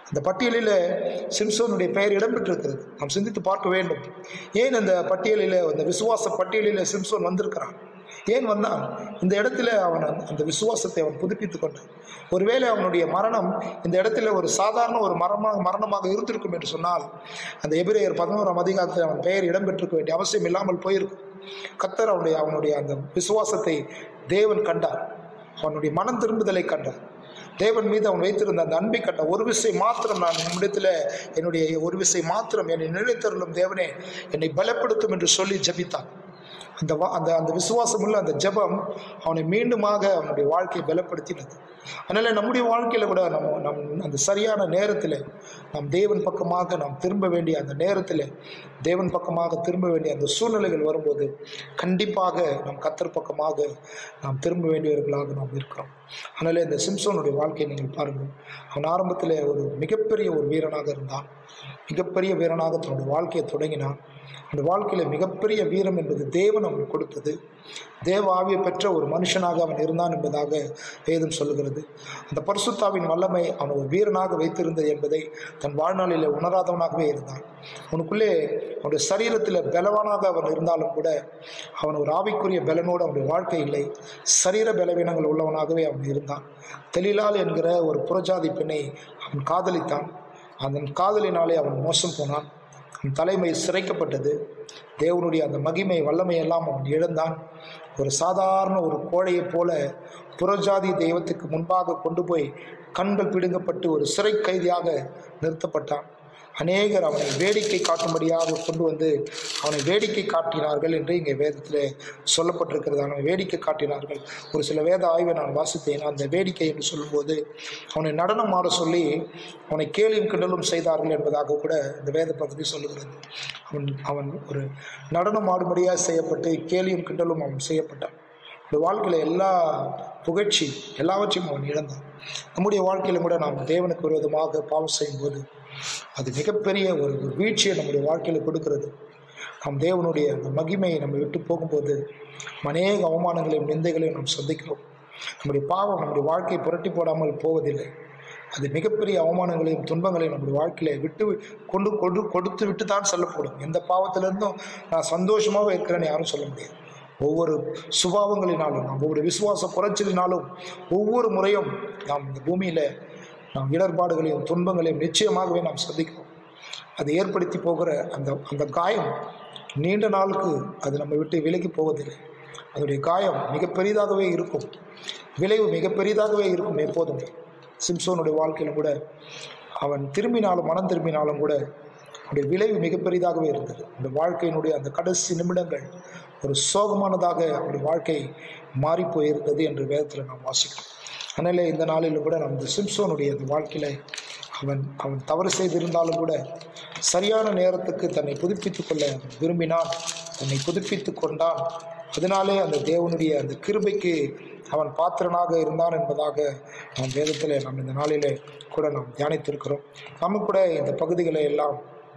அந்த பட்டியலில் சிம்சோனுடைய பெயர் இடம்பெற்றிருக்கிறது நாம் சிந்தித்து பார்க்க வேண்டும் ஏன் அந்த பட்டியலில் அந்த விசுவாச பட்டியலில் சிம்சோன் வந்திருக்கிறான் ஏன் வந்தான் இந்த இடத்துல அவன் அந்த- அந்த விசுவாசத்தை அவன் புதுப்பித்துக் கொண்டான் ஒருவேளை அவனுடைய மரணம் இந்த இடத்துல ஒரு சாதாரண ஒரு மரணமாக மரணமாக இருந்திருக்கும் என்று சொன்னால் அந்த எபிரேயர் பதினோராம் அதிகாரத்தில் அவன் பெயர் இடம்பெற்றிருக்க வேண்டிய அவசியம் இல்லாமல் போயிருக்கும் கத்தர் அவனுடைய அவனுடைய அந்த விசுவாசத்தை தேவன் கண்டார் அவனுடைய மனம் திரும்புதலை கண்டார் தேவன் மீது அவன் வைத்திருந்த அந்த அன்பை கண்ட ஒரு விசை மாத்திரம் நான் என்னிடத்தில் என்னுடைய ஒரு விசை மாத்திரம் என்னை நிலைத்தருளும் தேவனே என்னை பலப்படுத்தும் என்று சொல்லி ஜெபித்தான் அந்த வா- அந்த அந்த விசுவாசமுள்ள அந்த ஜெபம் அவனை மீண்டுமாக அவனுடைய வாழ்க்கையை பலப்படுத்தினது அதனால் நம்முடைய வாழ்க்கையில் கூட நம்ம நம் அந்த சரியான நேரத்தில் நாம் தேவன் பக்கமாக நாம் திரும்ப வேண்டிய அந்த நேரத்தில் தேவன் பக்கமாக திரும்ப வேண்டிய அந்த சூழ்நிலைகள் வரும்போது கண்டிப்பாக நாம் கத்தர் பக்கமாக நாம் திரும்ப வேண்டியவர்களாக நாம் இருக்கிறோம் அதனால் இந்த சிம்சோனுடைய வாழ்க்கையை நீங்கள் பாருங்கள் அவன் ஆரம்பத்தில் ஒரு மிகப்பெரிய ஒரு வீரனாக இருந்தான் மிகப்பெரிய வீரனாக தன்னுடைய வாழ்க்கையை தொடங்கினான் அந்த வாழ்க்கையில் மிகப்பெரிய வீரம் என்பது தேவன் அவனுக்கு கொடுத்தது தேவ ஆவியை பெற்ற ஒரு மனுஷனாக அவன் இருந்தான் என்பதாக வேதம் சொல்லுகிறது அந்த பரிசுத்தாவின் வல்லமை அவன் ஒரு வீரனாக வைத்திருந்தது என்பதை தன் வாழ்நாளில் உணராதவனாகவே இருந்தான் அவனுக்குள்ளே அவனுடைய சரீரத்தில் பலவானாக அவன் இருந்தாலும் கூட அவன் ஒரு ஆவிக்குரிய பலனோடு அவனுடைய வாழ்க்கை இல்லை சரீர பலவீனங்கள் உள்ளவனாகவே அவன் இருந்தான் தெளிலால் என்கிற ஒரு புறஜாதி பெண்ணை அவன் காதலித்தான் அந்த காதலினாலே அவன் மோசம் போனான் அவன் தலைமை சிறைக்கப்பட்டது தேவனுடைய அந்த மகிமை வல்லமை எல்லாம் அவன் இழந்தான் ஒரு சாதாரண ஒரு கோழையைப் போல புறஜாதி தெய்வத்துக்கு முன்பாக கொண்டு போய் கண்கள் பிடுங்கப்பட்டு ஒரு சிறை கைதியாக நிறுத்தப்பட்டான் அநேகர் அவனை வேடிக்கை காட்டும்படியாக கொண்டு வந்து அவனை வேடிக்கை காட்டினார்கள் என்று இங்கே வேதத்தில் சொல்லப்பட்டிருக்கிறது அவனை வேடிக்கை காட்டினார்கள் ஒரு சில வேத ஆய்வை நான் வாசித்தேன் அந்த வேடிக்கை என்று சொல்லும்போது அவனை நடனம் ஆட சொல்லி அவனை கேலியும் கிண்டலும் செய்தார்கள் என்பதாக கூட இந்த வேத பகுதி சொல்லுகிறது அவன் அவன் ஒரு நடனம் ஆடும்படியாக செய்யப்பட்டு கேலியும் கிண்டலும் அவன் செய்யப்பட்டான் இந்த வாழ்க்கையில் எல்லா புகழ்ச்சி எல்லாவற்றையும் அவன் இழந்தான் நம்முடைய வாழ்க்கையிலும் கூட நாம் தேவனுக்கு விரோதமாக பாவம் செய்யும்போது அது மிகப்பெரிய ஒரு ஒரு வீழ்ச்சியை நம்முடைய வாழ்க்கையில் கொடுக்கிறது நாம் தேவனுடைய அந்த மகிமையை நம்ம விட்டு போகும்போது அநேக அவமானங்களையும் நிந்தைகளையும் நாம் சந்திக்கிறோம் நம்முடைய பாவம் நம்முடைய வாழ்க்கையை புரட்டி போடாமல் போவதில்லை அது மிகப்பெரிய அவமானங்களையும் துன்பங்களையும் நம்முடைய வாழ்க்கையில விட்டு கொண்டு கொண்டு கொடுத்து விட்டு தான் செல்லப்படும் எந்த பாவத்திலிருந்தும் நான் சந்தோஷமாக இருக்கிறேன்னு யாரும் சொல்ல முடியாது ஒவ்வொரு சுபாவங்களினாலும் நாம் ஒவ்வொரு விசுவாச குறைச்சலினாலும் ஒவ்வொரு முறையும் நாம் இந்த பூமியில் நாம் இடர்பாடுகளையும் துன்பங்களையும் நிச்சயமாகவே நாம் சந்திக்கிறோம் அது ஏற்படுத்தி போகிற அந்த அந்த காயம் நீண்ட நாளுக்கு அது நம்ம விட்டு விலகி போவதில்லை அதனுடைய காயம் மிக பெரிதாகவே இருக்கும் விளைவு மிக பெரிதாகவே இருக்கும் எப்போதுமே சிம்சோனுடைய வாழ்க்கையிலும் கூட அவன் திரும்பினாலும் மனம் திரும்பினாலும் கூட அவனுடைய விளைவு மிக பெரிதாகவே இருந்தது அந்த வாழ்க்கையினுடைய அந்த கடைசி நிமிடங்கள் ஒரு சோகமானதாக அவனுடைய வாழ்க்கை மாறி போயிருந்தது என்று வேதத்தில் நாம் வாசிக்கிறோம் அதனால இந்த நாளிலும் கூட நம்ம இந்த சிம்சோனுடைய அந்த வாழ்க்கையில் அவன் அவன் தவறு செய்திருந்தாலும் கூட சரியான நேரத்துக்கு தன்னை புதுப்பித்துக் கொள்ள அவன் விரும்பினான் தன்னை புதுப்பித்துக் கொண்டான் அதனாலே அந்த தேவனுடைய அந்த கிருபைக்கு அவன் பாத்திரனாக இருந்தான் என்பதாக நாம் வேதத்தில் நாம் இந்த நாளிலே கூட நாம் தியானித்திருக்கிறோம் நம்ம கூட இந்த பகுதிகளை எல்லாம்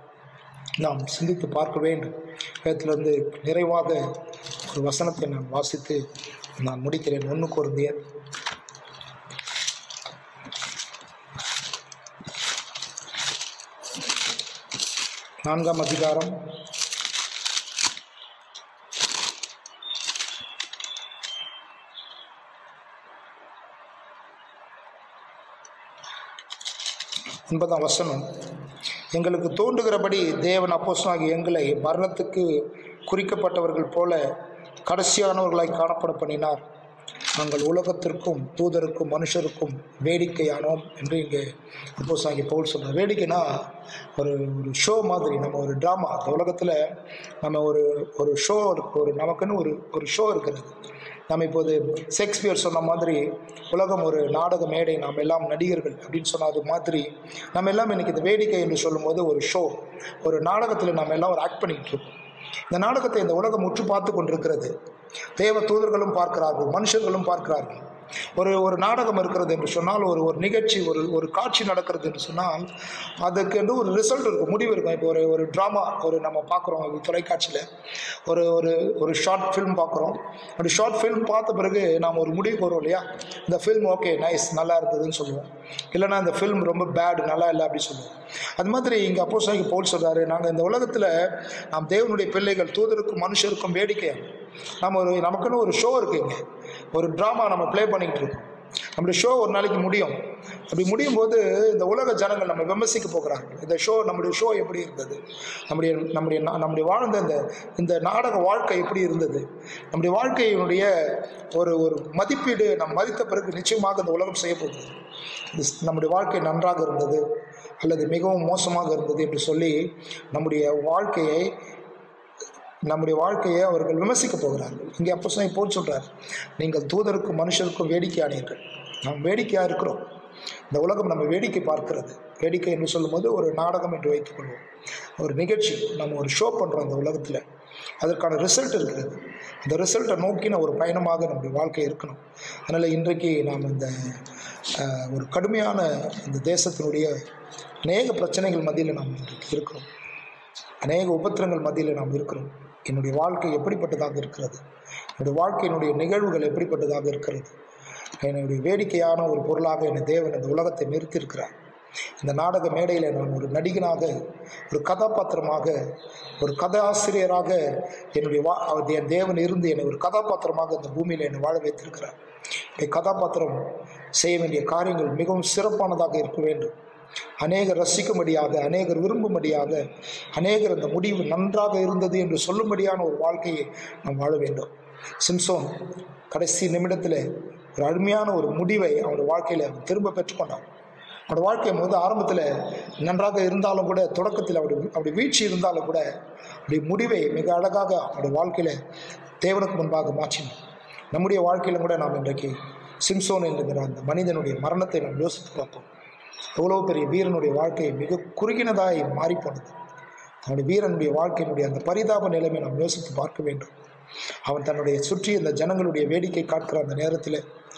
நாம் சிந்தித்து பார்க்க வேண்டும் வேதத்திலிருந்து நிறைவாக ஒரு வசனத்தை நான் வாசித்து நான் முடிக்கிறேன் ஒன்று குருந்தியர் நான்காம் அதிகாரம் ஒன்பதாம் வசனம் எங்களுக்கு தோன்றுகிறபடி தேவன் அப்போஸ்தலனாகிய எங்களை மரணத்துக்கு குறிக்கப்பட்டவர்கள் போல கடைசியானவர்களாய் காணப்பட பண்ணினார் நாங்கள் உலகத்திற்கும் தூதருக்கும் மனுஷருக்கும் வேடிக்கையானோம் என்று இங்கே அப்போஸ்தலனாகிய பவுல் சொன்னார் வேடிக்கைனா ஒரு ஒரு ஷோ மாதிரி நம்ம ஒரு ட்ராமா இந்த உலகத்தில் நம்ம ஒரு ஒரு ஷோ ஒரு நமக்குன்னு ஒரு ஒரு ஷோ இருக்கிறது நம்ம இப்போது ஷேக்ஸ்பியர் சொன்ன மாதிரி உலகம் ஒரு நாடக மேடை நாம் எல்லாம் நடிகர்கள் அப்படின்னு சொன்னது மாதிரி நம்ம எல்லாம் இன்னைக்கு இந்த வேடிக்கை என்று சொல்லும்போது ஒரு ஷோ ஒரு நாடகத்தில் நம்ம எல்லாம் ஒரு ஆக்ட் பண்ணிட்டு இருக்கோம் இந்த நாடகத்தை இந்த உலகம் உற்று பார்த்து கொண்டிருக்கிறது தேவ தூதர்களும் பார்க்கிறார்கள் மனுஷர்களும் பார்க்கிறார்கள் ஒரு ஒரு நாடகம் இருக்கிறது என்று சொன்னால் ஒரு ஒரு நிகழ்ச்சி ஒரு ஒரு காட்சி நடக்கிறது என்று சொன்னால் அதுக்கு வந்து ஒரு ரிசல்ட் இருக்கும் முடிவு இருக்கும் இப்போ ஒரு ஒரு ட்ராமா ஒரு நம்ம பார்க்குறோம் தொலைக்காட்சியில் ஒரு ஒரு ஒரு ஷார்ட் ஃபிலிம் பார்க்குறோம் அப்படி ஷார்ட் ஃபிலிம் பார்த்த பிறகு நாம் ஒரு முடிவுக்கு வரும் இல்லையா இந்த ஃபில்ம் ஓகே நைஸ் நல்லா இருக்குதுன்னு சொல்லுவோம் இல்லைன்னா இந்த ஃபில்ம் ரொம்ப பேட் நல்லா இல்லை அப்படி சொல்லுவோம் அது மாதிரி இங்கே அப்போ சாய்க்கு போல் சொல்கிறாரு நாங்கள் இந்த உலகத்தில் நாம் தேவனுடைய பிள்ளைகள் தூதருக்கும் மனுஷருக்கும் வேடிக்கை நம்ம ஒரு நமக்குன்னு ஒரு ஷோ இருக்குங்க ஒரு ட்ராமா நம்ம ப்ளே பண்ணிக்கிட்டு இருக்கோம் நம்முடைய ஷோ ஒரு நாளைக்கு முடியும் அப்படி முடியும் போது இந்த உலக ஜனங்கள் நம்ம விமர்சிக்க போகிறாங்க இந்த ஷோ நம்முடைய ஷோ எப்படி இருந்தது நம்முடைய நம்முடைய நா- நம்முடைய வாழ்ந்த இந்த இந்த நாடக வாழ்க்கை எப்படி இருந்தது நம்முடைய வாழ்க்கையினுடைய ஒரு ஒரு மதிப்பீடு நம்ம மதித்த பிறகு நிச்சயமாக இந்த உலகம் செய்ய போகுது இது நம்முடைய வாழ்க்கை நன்றாக இருந்தது அல்லது மிகவும் மோசமாக இருந்தது என்று சொல்லி நம்முடைய வாழ்க்கையை நம்முடைய வாழ்க்கையை அவர்கள் விமர்சிக்க போகிறார்கள் இங்கே அப்போ போல் சொல்றார் நீங்கள் தூதருக்கும் மனுஷருக்கும் வேடிக்கையானீர்கள் நாம் வேடிக்கையாக இருக்கிறோம் இந்த உலகம் நம்ம வேடிக்கை பார்க்கிறது வேடிக்கை என்று சொல்லும்போது ஒரு நாடகம் என்று வைத்துக்கொள்வோம் ஒரு நிகழ்ச்சி நம்ம ஒரு ஷோ பண்ணுறோம் இந்த உலகத்தில் அதற்கான ரிசல்ட் இருக்கிறது அந்த ரிசல்ட்டை நோக்கின ஒரு பயணமாக நம்முடைய வாழ்க்கை இருக்கணும் அதனால் இன்றைக்கு நாம் இந்த அஹ், ஒரு கடுமையான இந்த தேசத்தினுடைய அநேக பிரச்சனைகள் மத்தியில் நாம் இன்றைக்கு இருக்கிறோம் அநேக உபத்திரங்கள் மத்தியில் நாம் இருக்கிறோம் என்னுடைய வாழ்க்கை எப்படிப்பட்டதாக இருக்கிறது என்னுடைய வாழ்க்கையினுடைய நிகழ்வுகள் எப்படிப்பட்டதாக இருக்கிறது என்னுடைய வேடிக்கையான ஒரு பொருளாக என்னை தேவன் இந்த உலகத்தை நிறுத்தியிருக்கிறார் இந்த நாடக மேடையில் நான் ஒரு நடிகனாக ஒரு கதாபாத்திரமாக ஒரு கதாசிரியராக என்னுடைய வா அவர் என் தேவன் இருந்து என்னை ஒரு கதாபாத்திரமாக இந்த பூமியில் என்னை வாழ வைத்திருக்கிறார் இந்த கதாபாத்திரம் செய்ய வேண்டிய காரியங்கள் மிகவும் சிறப்பானதாக இருக்க வேண்டும் அநேகர் ரசிக்கும்படியாக அநேகர் விரும்பும்படியாக அநேகர் அந்த முடிவு நன்றாக இருந்தது என்று சொல்லும்படியான ஒரு வாழ்க்கையை நாம் வாழ வேண்டும் சிம்சோன் கடைசி நிமிடத்தில் ஒரு அருமையான ஒரு முடிவை அவனுடைய வாழ்க்கையில் அவன் திரும்ப பெற்றுக்கொண்டான் அவனோட வாழ்க்கை போது ஆரம்பத்தில் நன்றாக இருந்தாலும் கூட தொடக்கத்தில் அப்படி அப்படி வீழ்ச்சி இருந்தாலும் கூட அப்படி முடிவை மிக அழகாக அவனுடைய வாழ்க்கையில் தேவனுக்கு முன்பாக மாற்றினான் நம்முடைய வாழ்க்கையிலும் கூட நாம் இன்றைக்கு சிம்சோன் என்கிற அந்த மனிதனுடைய மரணத்தை நாம் யோசித்து பார்ப்போம் எவ்வளோ பெரிய வீரனுடைய வாழ்க்கை மிக குறுகினதாய் மாறிப்போனது அவனுடைய வீரனுடைய வாழ்க்கையினுடைய அந்த பரிதாப நிலைமை நாம் யோசித்து பார்க்க வேண்டும் அவன் தன்னுடைய சுற்றி இந்த ஜனங்களுடைய வேடிக்கை காட்கிற அந்த நேரத்தில்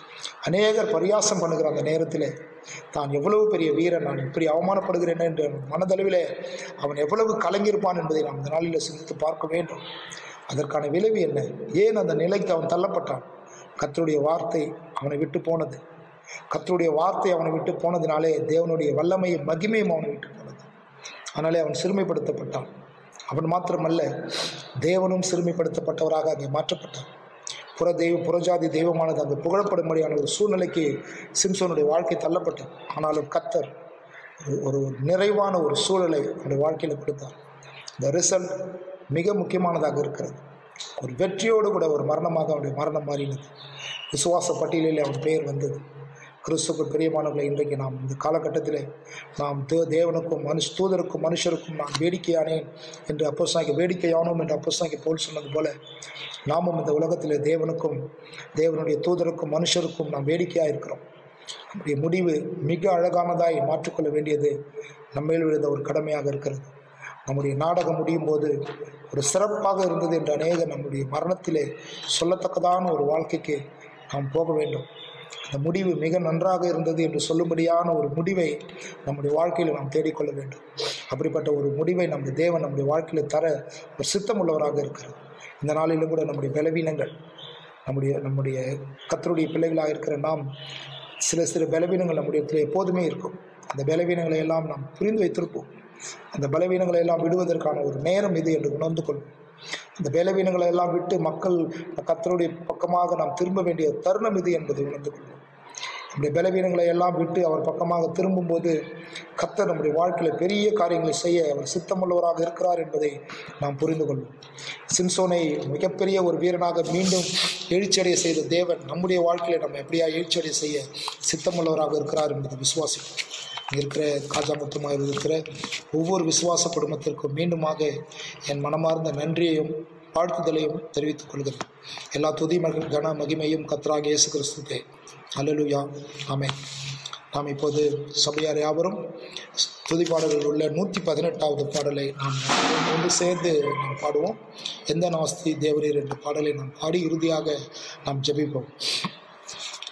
அநேகர் பரியாசம் பண்ணுகிற அந்த நேரத்தில் தான் எவ்வளவு பெரிய வீரன் நான் இப்படி அவமானப்படுகிறேன் என்று அவன் மனதளவிலே அவன் எவ்வளவு கலங்கியிருப்பான் என்பதை நாம் இந்த நாளில் சிந்தித்து பார்க்க வேண்டும் அதற்கான விளைவு என்ன ஏன் அந்த நிலைக்கு அவன் தள்ளப்பட்டான் கர்த்தருடைய வார்த்தை அவனை விட்டு போனது கர்த்தருடைய வார்த்தை அவனை விட்டு போனதினாலே தேவனுடைய வல்லமையும் மகிமையும் அவனை விட்டு போனது அதனாலே அவன் சிறுமைப்படுத்தப்பட்டான் அவன் மாத்திரமல்ல தேவனும் சிறுமைப்படுத்தப்பட்டவராக அங்கே மாற்றப்பட்டான் புற தெய்வ புறஜாதி தெய்வமானது அங்கு புகழப்படும்படியான ஒரு சூழ்நிலைக்கு சிம்சோனுடைய வாழ்க்கை தள்ளப்பட்டது ஆனாலும் கத்தர் ஒரு ஒரு நிறைவான ஒரு சூழலை அவனுடைய வாழ்க்கையில் கொடுத்தார் இந்த ரிசல்ட் மிக முக்கியமானதாக இருக்கிறது ஒரு வெற்றியோடு கூட ஒரு மரணமாக அவனுடைய மரணம் மாறினது விசுவாச பட்டியலில் அவன் பெயர் வந்தது கிறிஸ்துக்கு பிரியமானவர்களை இன்றைக்கு நாம் இந்த காலகட்டத்தில் நாம் தே தேவனுக்கும் மனுஷ தூதருக்கும் மனுஷருக்கும் நான் வேடிக்கையானேன் என்று அப்போஸ்தலனாகிய வேடிக்கையானோம் என்று அப்போஸ்தலனாகிய போல் சொன்னது போல நாமும் இந்த உலகத்தில் தேவனுக்கும் தேவனுடைய தூதருக்கும் மனுஷருக்கும் நாம் வேடிக்கையாக இருக்கிறோம் நம்முடைய முடிவு மிக அழகானதாய் மாற்றிக்கொள்ள வேண்டியது நம்மேல் விழுந்த ஒரு கடமையாக இருக்கிறது நம்முடைய நாடகம் முடியும் போது ஒரு சிறப்பாக இருந்தது என்று அநேக நம்முடைய மரணத்திலே சொல்லத்தக்கதான ஒரு வாழ்க்கைக்கு நாம் போக வேண்டும் அந்த முடிவு மிக நன்றாக இருந்தது என்று சொல்லும்படியான ஒரு முடிவை நம்முடைய வாழ்க்கையில் நாம் தேடிக்கொள்ள வேண்டும் அப்படிப்பட்ட ஒரு முடிவை நம்முடைய தேவன் நம்முடைய வாழ்க்கையில் தர ஒரு சித்தமுள்ளவராக இருக்கிறது இந்த நாளிலும் கூட நம்முடைய பலவீனங்கள் நம்முடைய நம்முடைய கத்தருடைய பிள்ளைகளாக இருக்கிற நாம் சில சில பலவீனங்கள் நம்முடைய இடத்துல எப்போதுமே இருக்கும் அந்த பலவீனங்களை எல்லாம் நாம் புரிந்து வைத்திருப்போம் அந்த பலவீனங்களை எல்லாம் விடுவதற்கான ஒரு நேரம் இது என்று உணர்ந்து கொள்வோம் அந்த பலவீனங்களை எல்லாம் விட்டு மக்கள் கத்தருடைய பக்கமாக நாம் திரும்ப வேண்டிய தருணம் இது என்பதை உணர்ந்து கொள்வோம் நம்முடைய பலவீனங்களை எல்லாம் விட்டு அவர் பக்கமாக திரும்பும்போது கத்தர் நம்முடைய வாழ்க்கையில் பெரிய காரியங்களை செய்ய அவர் சித்தமுள்ளவராக இருக்கிறார் என்பதை நாம் புரிந்து கொள்வோம் சிம்சோனை மிகப்பெரிய ஒரு வீரனாக மீண்டும் எழுச்சியடைய செய்த தேவன் நம்முடைய வாழ்க்கையில் நம்ம எப்படியா எழுச்சியடைய செய்ய சித்தமுள்ளவராக இருக்கிறார் என்பதை விசுவாசிப்போம் இங்க இருக்கிற காஜாமுத்துமாக இருக்கிற ஒவ்வொரு விசுவாச குடும்பத்திற்கும் மீண்டுமாக என் மனமார்ந்த நன்றியையும் வாழ்த்துதலையும் தெரிவித்துக் கொள்கிறேன் எல்லா துதி மகிழ் கன மகிமையும் கத்ராக இயேசு கிறிஸ்துக்கே அல்லலுயா ஆமே நாம் இப்போது சபையார் யாவரும் துதி பாடலில் உள்ள நூற்றி பதினெட்டாவது பாடலை நாம் ஒன்று சேர்ந்து நாம் பாடுவோம் எந்த நாஸ்தி தேவரீர் என்ற பாடலை நாம் பாடி இறுதியாக நாம் ஜெபிப்போம்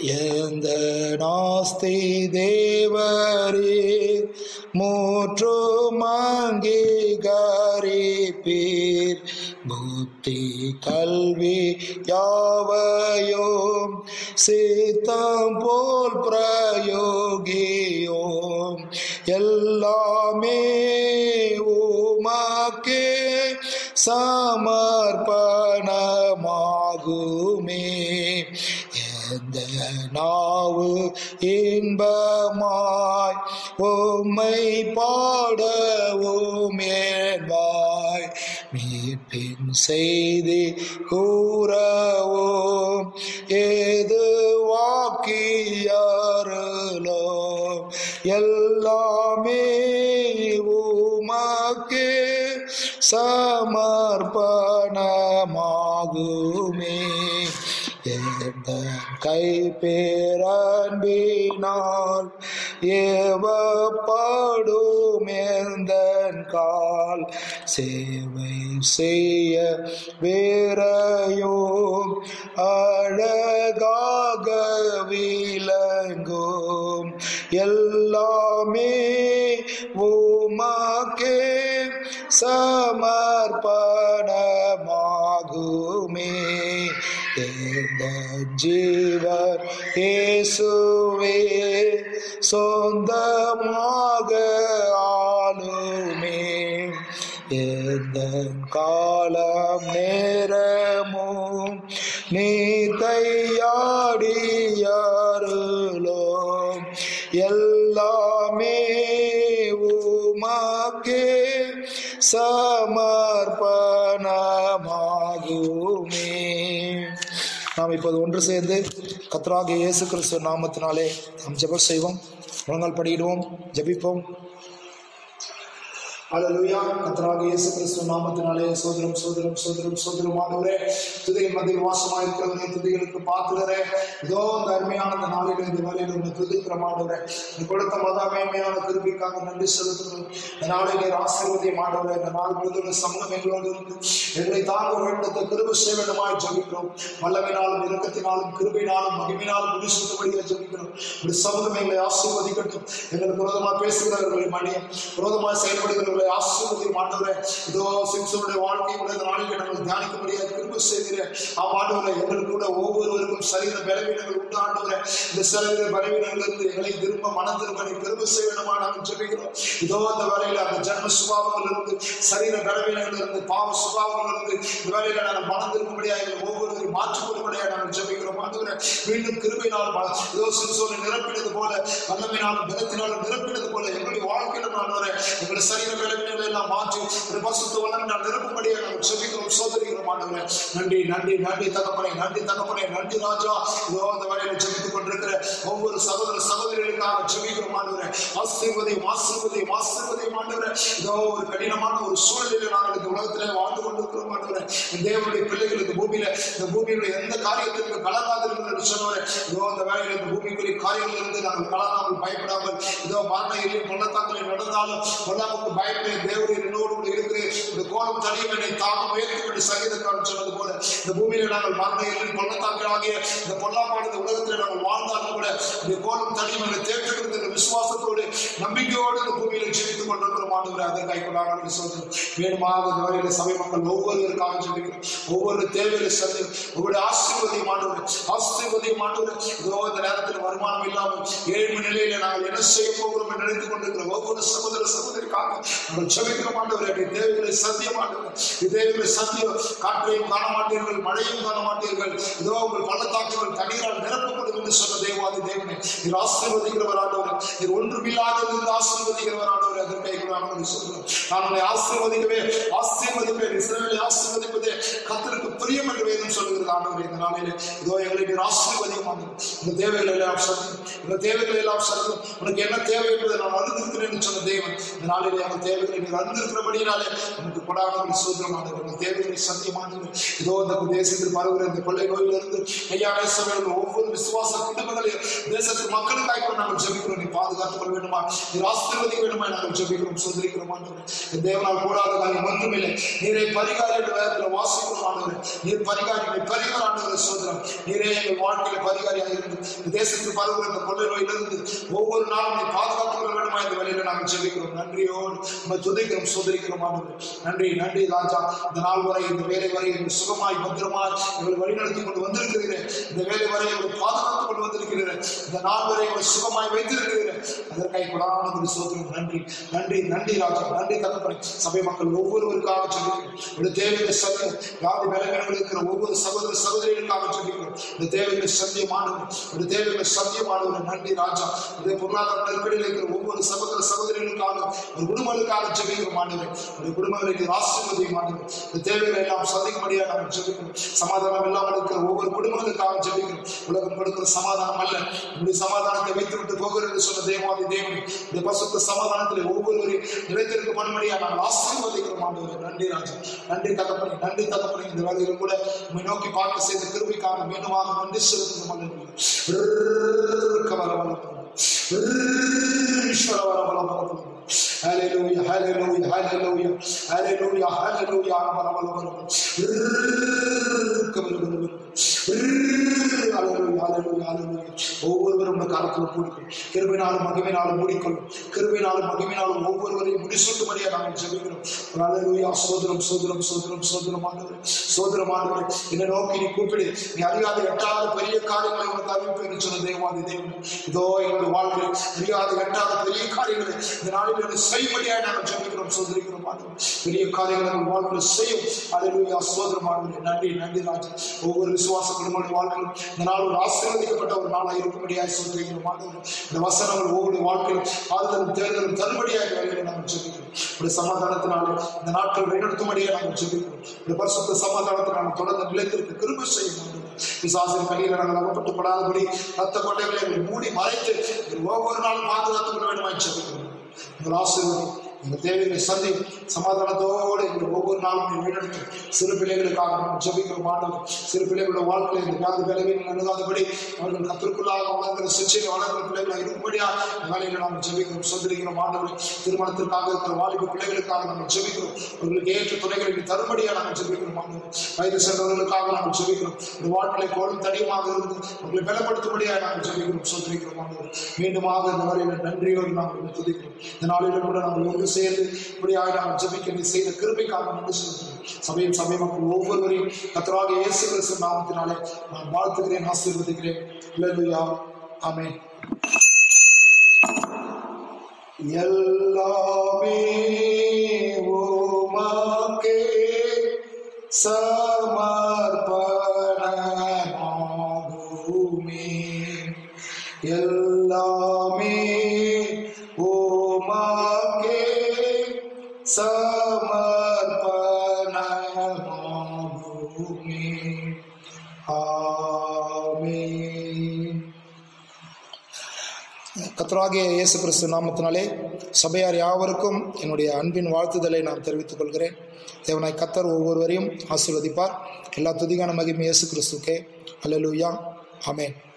எந்த நாஸ்தி தேவரே மூற்றும் அங்கீகரிப்பீர் புத்தி கல்வி யாவையோம் சீத்தம் போல் பிரயோகியோம் எல்லாமே உமக்கே சமர்ப்பணமாகுமே எந்த நாவு இன்பமாய் உம்மை பாடவும் ஏவாய் மீட்பின் செய்தி கூறவும் ஏது வாக்கியாரலோ எல்லாமே உமக்கே சமர்ப்பணமாகுமே எந்த கை பேரன்பினால் ஏவப்படும் எந்த கால் சேவை செய்ய வேறையோம் அழகாக விளங்கும் எல்லாமே உமக்கே சமர்ப்பணமாகுமே எந்த ஜீவர் இயேசுவே சொந்தமாக ஆளுமே எந்த காலம் நேரமும் நீ கையாடியாருளோம் எல்லாமே உமக்கே சமர்ப்பணமாகுமே நாம் இப்போது ஒன்று சேர்ந்து கத்ராக இயேசு கிறிஸ்துவ நாமத்தினாலே நாம் ஜெபம் செய்வோம் முழங்கால் படியிடுவோம் ஜெபிப்போம் அல்லேலூயா கர்த்தராக இயேசு கிறிஸ்து நாமத்தினாலே சோதரம் சோதரம் சோதரம் சோதரம் ஆண்டவரே துதியின் மத்தியில் வாசமா இருக்கிறவரே துதிகளுக்கு பார்க்கிறே இதோ இந்த அருமையான இந்த நாளில் இந்த வேலையில் உங்களை துதிக்கிற ஆண்டவரே நீ கொடுத்த மத மேன்மையான திருப்பிக்காக நன்றி செலுத்துகிறோம் இந்த நாளிலே ஆசீர்வதியம் ஆண்டவரே இந்த நாள் முழுவதும் சமூகம் எங்களோடு இருந்து எங்களை தாங்க வேண்டத்தை கிருப செய்ய வேண்டுமாய் ஜபிக்கிறோம் வல்லமையினாலும் இரக்கத்தினாலும் கிருபையினாலும் மகிமையினாலும் முடிசுத்தபடியாக ஜபிக்கிறோம் ஒரு சமூகம் எங்களை ஆசீர்வதிக்கட்டும் எங்களுக்கு விரோதமாக பேசுகிறவர்களை மணியம் விரோதமாக செயல்படுகிறவர்களை ஆசீர்வதியும் ஆண்டவரே இதோ சிம்சனுடைய வாழ்க்கை கூட இந்த நாளில் நாங்கள் தியானிக்கும்படியாக கிருப செய்கிறேன் ஆம் ஆண்டவரே எங்களுக்கு கூட ஒவ்வொருவருக்கும் சரீர பலவீனங்கள் உண்டு ஆண்டவரே இந்த சரீர பலவீனங்களிலிருந்து எங்களை திரும்ப மனம் திரும்ப நீ கிருப செய்ய வேண்டுமா நாங்கள் ஜெபிக்கிறோம் இதோ இந்த வேலையில அந்த ஜன்ம சுபாவங்கள் இருந்து சரீர பலவீனங்கள் இருந்து பாவ சுபாவங்கள் இருந்து இந்த வேலையில நாங்கள் மனம் திரும்படியாக எங்களை ஒவ்வொருவரையும் மாற்றிக்கொள்ளும்படியாக நாங்கள் ஜெபிக்கிறோம் ஆண்டவரே மீண்டும் கிருபையினால் ம- இதோ சிறுசோனை நிரப்பினது போல வல்லமையினாலும் பலத்தினாலும் நிரப்பினது போல எங்களுடைய வாழ்க்கையிலும் ஆண்டவரே எங்களுடைய சரீர பலவீனங்களை எல்லாம் மாற்றி ஒரு பசுத்த வல்லமை நான் நிரப்பும்படியாக நாங்கள் ஜெபிக்கிறோம் சோதரிக்கிறோம் ஆண்டவரே நன்றி நன்றி நன்றி தகப்பனே நன்றி தகப்பனே நன்றி ராஜா இதோ அந்த வேலையில ஜெபித்துக் கொண்டிருக்கிற ஒவ்வொரு சகோதர சகோதரிகளுக்காக ஜெபிக்கிறோம் ஆண்டவரே ஆசீர்வதியும் ஆசீர்வதியும் ஆசீர்வதியும் ஆண்டவரே இதோ ஒரு கடினமான ஒரு சூழ்நிலையில நாங்கள் இந்த உலகத்திலே வாழ்ந்து கொண்டிருக்கிறோம் ஆண்டவரே இந்த தேவனுடைய பிள்ளைகள் இந்த பூமியில இந்த பூமியில எந்த காரியத்திற்கு கலங்காதிருங்கள் என்று சொன்னவரே இதோ அந்த வேலையில இந்த பூமிக்குரிய காரியங்கள் இருந்து நாங்கள் கலங்காமல் பயப்படாமல் இதோ மரண எரியும் பள்ளத்தாக்களில் நடந்தாலும் கொல்லாமுக்கு பயப்படைய தேவரை என்னோடு கூட இருக்கிறேன் இந்த கோலம் தனியும் என்னை தாகம் உயர்த்தும் என்று சங்கீதக்காரன் சொன்னது போல இந்த பூமியில நாங்கள் மரண எரியும் பள்ளத்தாக்களாகிய இந்த பொல்லாப்பாடு இந்த உலகத்தில் நாங்கள் வாழ்ந்தாலும் கூட இந்த கோலம் தனியும் என்னை தேர்ந்தெடுத்த இந்த விசுவாசத்தோடு நம்பிக்கையோடு இந்த பூமியில ஜெபித்துக் கொண்டிருக்கிறோம் ஆண்டு அதை கைக்கொள்ளாங்க சொல்றோம் வேணுமாக இந்த வரையில சபை மக்கள் ஒவ்வொருவருக்காக ஜெபிக்கிறோம் ஒவ்வொரு தேவையில சந்தி ஒவ்வொரு ஆசீர்வதியும் ஆண்டவர் ஆசீர்வதியும் ஆண்டவர் இதோ இந்த நேரத்தில் வருமானம் இல்லாமல் ஏழ்மை நிலையில நாங்கள் என்ன செய்ய போகிறோம் என்று நினைத்துக் கொண்டிருக்கிறோம் ஒவ்வொரு சகோதர சகோதரிக்காக நாங்கள் ஜெபிக்கிறோம் ஆண்டவர் என்னுடைய தேவைகளை சத்தியம் ஆண்டவர் தேவைகளை சத்தியம் காற்றையும் காண மாட்டீர்கள் மழையும் காண மாட்டீர்கள் இதோ உங்கள் பள்ளத்தாக்குகள் தண்ணீரால் நிரப்பப்படும் என்று சொன்ன தேவாதி தேவனே நீர் ஆசீர்வதிக்கிறவர் ஆண்டவர் நீர் ஒன்றுமில்லாதிருந்து ஆசீர்வதிக்கிறவர் ஆண்டவர் அதற்கை ஆண்டவர் சொல்கிறோம் நான் உங்களை ஆசீர்வதிக்கவே ஆசீர்வதிப்பேன் இஸ்ரவேலை ஆசீர்வதிப்பதே கத்தருக்கு பிரியம் என்று வேதம் சொல்லுகிறது ஆண்டவர் இந்த நாளிலே இதோ எங்களை நீர் ஆசீர்வதியும் ஆண்டவர் இந்த தேவைகள் எல்லாம் சத்தியம் இந்த தேவைகள் எல்லாம் சத்தியம் உனக்கு என்ன தேவை என்பதை நான் அறிந்திருக்கிறேன் என்று சொன்ன தேவன் இந்த நாளிலே அந்த தேவைகளை நீர் அறிந்திருக்கிறபடினாலே உனக்கு கொடாமல் சோதரம் ஆண்டவர் இந்த தேவைகளை சத்தியமானது இதோ இந்த தேசத்தில் பரவுகிற இந்த கொள்ளை நோயிலிருந்து ஐயாவே சபையில் ஒவ்வொரு விசுவாச குடும்பங்களையும் தேசத்து மக்களுக்காக கூட நாங்கள் ஜெபிக்கிறோம் நீ பாதுகாத்துக் கொள்ள வேண்டுமா நீர் ஆசீர்வதிக்க வேண்டுமா நாங்கள் நாங்கள் ஜெபிக்கிறோம் சோதரிக்கிறோம் ஆண்டவரே என் தேவனால் கூடாத காரியம் ஒன்றுமில்லை நீரை பரிகாரி என்ற வேதத்தில் வாசிக்கிறோம் ஆண்டவரே நீர் பரிகாரி நீர் பரிகார ஆண்டவரே சோதரம் நீரே எங்கள் வாழ்க்கையில பரிகாரியாக இருந்து இந்த தேசத்துக்கு பரவுகிற இந்த கொள்ளை நோயிலிருந்து ஒவ்வொரு நாளும் நீ பாதுகாத்துக் கொள்ள வேண்டுமா இந்த வழியில நாங்கள் ஜெபிக்கிறோம் நன்றியோடு நம்ம துதிக்கிறோம் சோதரிக்கிறோம் ஆண்டவரே நன்றி நன்றி ராஜா இந்த நாள் வரை இந்த வேலை வரை எங்கள் சுகமாய் பத்திரமாய் எங்களை வழிநடத்தி கொண்டு வந்திருக்கிறீர்கள் இந்த வேலை வரை எங்களை பாதுகாத்துக் கொண்டு வந்திருக்கிறீர்கள் இந்த நாள் வரை எங்களை சுகமாய் வைத்திருக்கிறீர்கள் அதற்காக கொடாமல் சோதரம் நன்றி நன்றி நன்றி ராஜா நன்றி தகப்பனை சபை மக்கள் ஒவ்வொருவருக்காக சொல்லிக்கிறோம் இந்த தேவையை சந்தி யாரு விலகினங்கள் இருக்கிற ஒவ்வொரு சகோதர சகோதரிகளுக்காக சொல்லிக்கிறோம் இந்த தேவைகளை சத்தியமானவர் இந்த தேவைகளை சத்தியமானவர் நன்றி ராஜா இந்த பொருளாதார நெருக்கடியில் இருக்கிற ஒவ்வொரு சகோதர சகோதரிகளுக்காக ஒரு குடும்பங்களுக்காக ஜெபிக்கிறோம் ஆண்டவர் ஒரு குடும்பங்களுக்கு ஆசீர்வதியும் ஆண்டவர் இந்த தேவைகளை எல்லாம் சந்திக்கும்படியாக நாங்கள் ஜெபிக்கிறோம் சமாதானம் இல்லாமல் இருக்கிற ஒவ்வொரு குடும்பங்களுக்காக ஜெபிக்கிறோம் உலகம் கொடுக்கிற சமாதானம் அல்ல இப்படி சமாதானத்தை வைத்துவிட்டு போகிறேன் என்று சொன்ன தேவாதி தேவன் இந்த பசுத்த சமாதானத்தில் ஒவ்வொருவரையும் நிலைத்திருக்கப்படும்படியாக நாங்கள் ஆசீர்வதிக்கிறோம் ஆண்டவர் நன்றி ராஜா நன்றி தகப்பனே நன்றி தகப்பனே இந்த வேலையிலும் கூட உண்மை நோக்கி பார்க்க செய்த கிருபைக்காக மீண்டுமாக நன்றி செலுத்துகிறோம் ஈஸ்வர வர பல பல Hallelujah, hallelujah, hallelujah, hallelujah, hallelujah, பல பல பல ஒவ்வொருவரும் உங்க காலத்தில் கூடிக்கொள்ளும் கிருபினாலும் மகிமைனாலும் மூடிக்கொள்ளும் கிருபினாலும் மகிமைனாலும் ஒவ்வொருவரையும் முடிசூட்டும்படியா நாங்கள் ஜெபிக்கிறோம் அலையா சோதரம் சோதரம் சோதரம் சோதரம் ஆண்டவர் சோதரம் ஆண்டவர் என்னை நோக்கி நீ கூப்பிடு நீ அறியாத எட்டாத பெரிய காரியங்களை உனக்கு அறிவிப்பு என்று சொன்ன தேவாதி தேவன் இதோ எங்களுடைய வாழ்க்கையில் அறியாத எட்டாத பெரிய காரியங்களை இந்த நாளில் எனக்கு செய்யும்படியாக நாங்கள் ஜெபிக்கிறோம் சோதரிக்கிறோம் ஆண்டவர் பெரிய காரியங்களை எங்கள் வாழ்க்கையில் செய்யும் அலையா சோதரம் ஆண்டவர் நன்றி நன்றி ராஜா ஒவ்வொரு விசுவாச குடும்பங்களுடைய வாழ்க்கையிலும் இந்த நாள் ஒரு ஆசீர்வதிக்கப்பட்ட ஒரு நாளாக இருக்கும்படியாக சொல்கிறோம் ஆண்டவர் இந்த வசனங்கள் ஒவ்வொரு வாழ்க்கையிலும் ஆறுதலும் தேர்தலும் தரும்படியாக வேலையை நாங்கள் ஜெபிக்கிறோம் ஒரு சமாதானத்தினாலே இந்த நாட்கள் வழிநடத்தும்படியாக நாங்கள் ஜெபிக்கிறோம் இந்த பரிசுத்த சமாதானத்தை நாங்கள் தொடர்ந்து நிலைத்திருக்க கிருப செய்யும் ஆண்டவர். பிசாசின் கையில் நாங்கள் அகப்பட்டு படாதபடி ரத்த கொட்டைகளை எங்களை மூடி மறைத்து எங்கள் ஒவ்வொரு நாளும் பாதுகாத்துக் கொள்ள வேண்டுமாய் ஜெபிக்கிறோம் எங்கள் ஆசீர்வதி எங்கள் தேவைகளை சந்தி சமாதானத்தோடு எங்கள் ஒவ்வொரு நாளும் நீ வழிநடத்தும் சிறு பிள்ளைகளுக்காக நாம் ஜெபிக்கிறோம் ஆண்டவர் சிறு பிள்ளைகளோட வாழ்க்கையில் இந்த வியாதி விளைவில் அணுகாதபடி அவர்கள் கத்திற்குள்ளாக வளர்கிற சிச்சையில் வளர்கிற பிள்ளைகளாக இருக்கும்படியா இந்த வேலையில நாம் ஜெபிக்கிறோம் சொந்தரிக்கிறோம் ஆண்டவர் திருமணத்திற்காக இருக்கிற வாலிப பிள்ளைகளுக்காக நாம் ஜெபிக்கிறோம் அவர்களுக்கு ஏற்ற துணைகளை நீ தரும்படியா நாங்கள் ஜெபிக்கிறோம் ஆண்டவர் வயது சென்றவர்களுக்காக நாம் ஜெபிக்கிறோம் இந்த வாழ்க்கையை கோடும் தடியமாக இருந்து அவர்களை பலப்படுத்தும்படியா நாங்கள் ஜெபிக்கிறோம் சொந்தரிக்கிறோம் ஆண்டவர் மீண்டுமாக இந்த வரையில நன்றியோடு நாங்கள் துதிக்கிறோம் இந்த நாளிலும் கூட நாங்கள் ஒன்று சேர்ந்து இப்படியாக நாங்கள் ஜெபிக்க நீ செய்த கிருபைக்காக நன்றி செலுத்துகிறோம் சபையும் சபை மக்கள் ஒவ்வொருவரையும் கத்தராக இயேசு கிறிஸ்து நாமத்தினாலே நான் வாழ்த்துகிறேன் ஆசீர்வதிக்கிறேன் இல்லையா ஆமென் எல்லாமே உமக்கே சமர்ப்பணமாகுமே எல்லாமே உமக்கே சமர்ப்பணமாகுமே ஆமென் கர்த்தராகிய இயேசு கிறிஸ்து நாமத்தினாலே சபையார் யாவருக்கும் என்னுடைய அன்பின் வாழ்த்துதலை நான் தெரிவித்துக் கொள்கிறேன் தேவனாய் கத்தர் ஒவ்வொருவரையும் ஆசீர்வதிப்பார் எல்லா துதிகான மகிமை இயேசு கிறிஸ்துக்கே அல்லேலூயா ஆமென்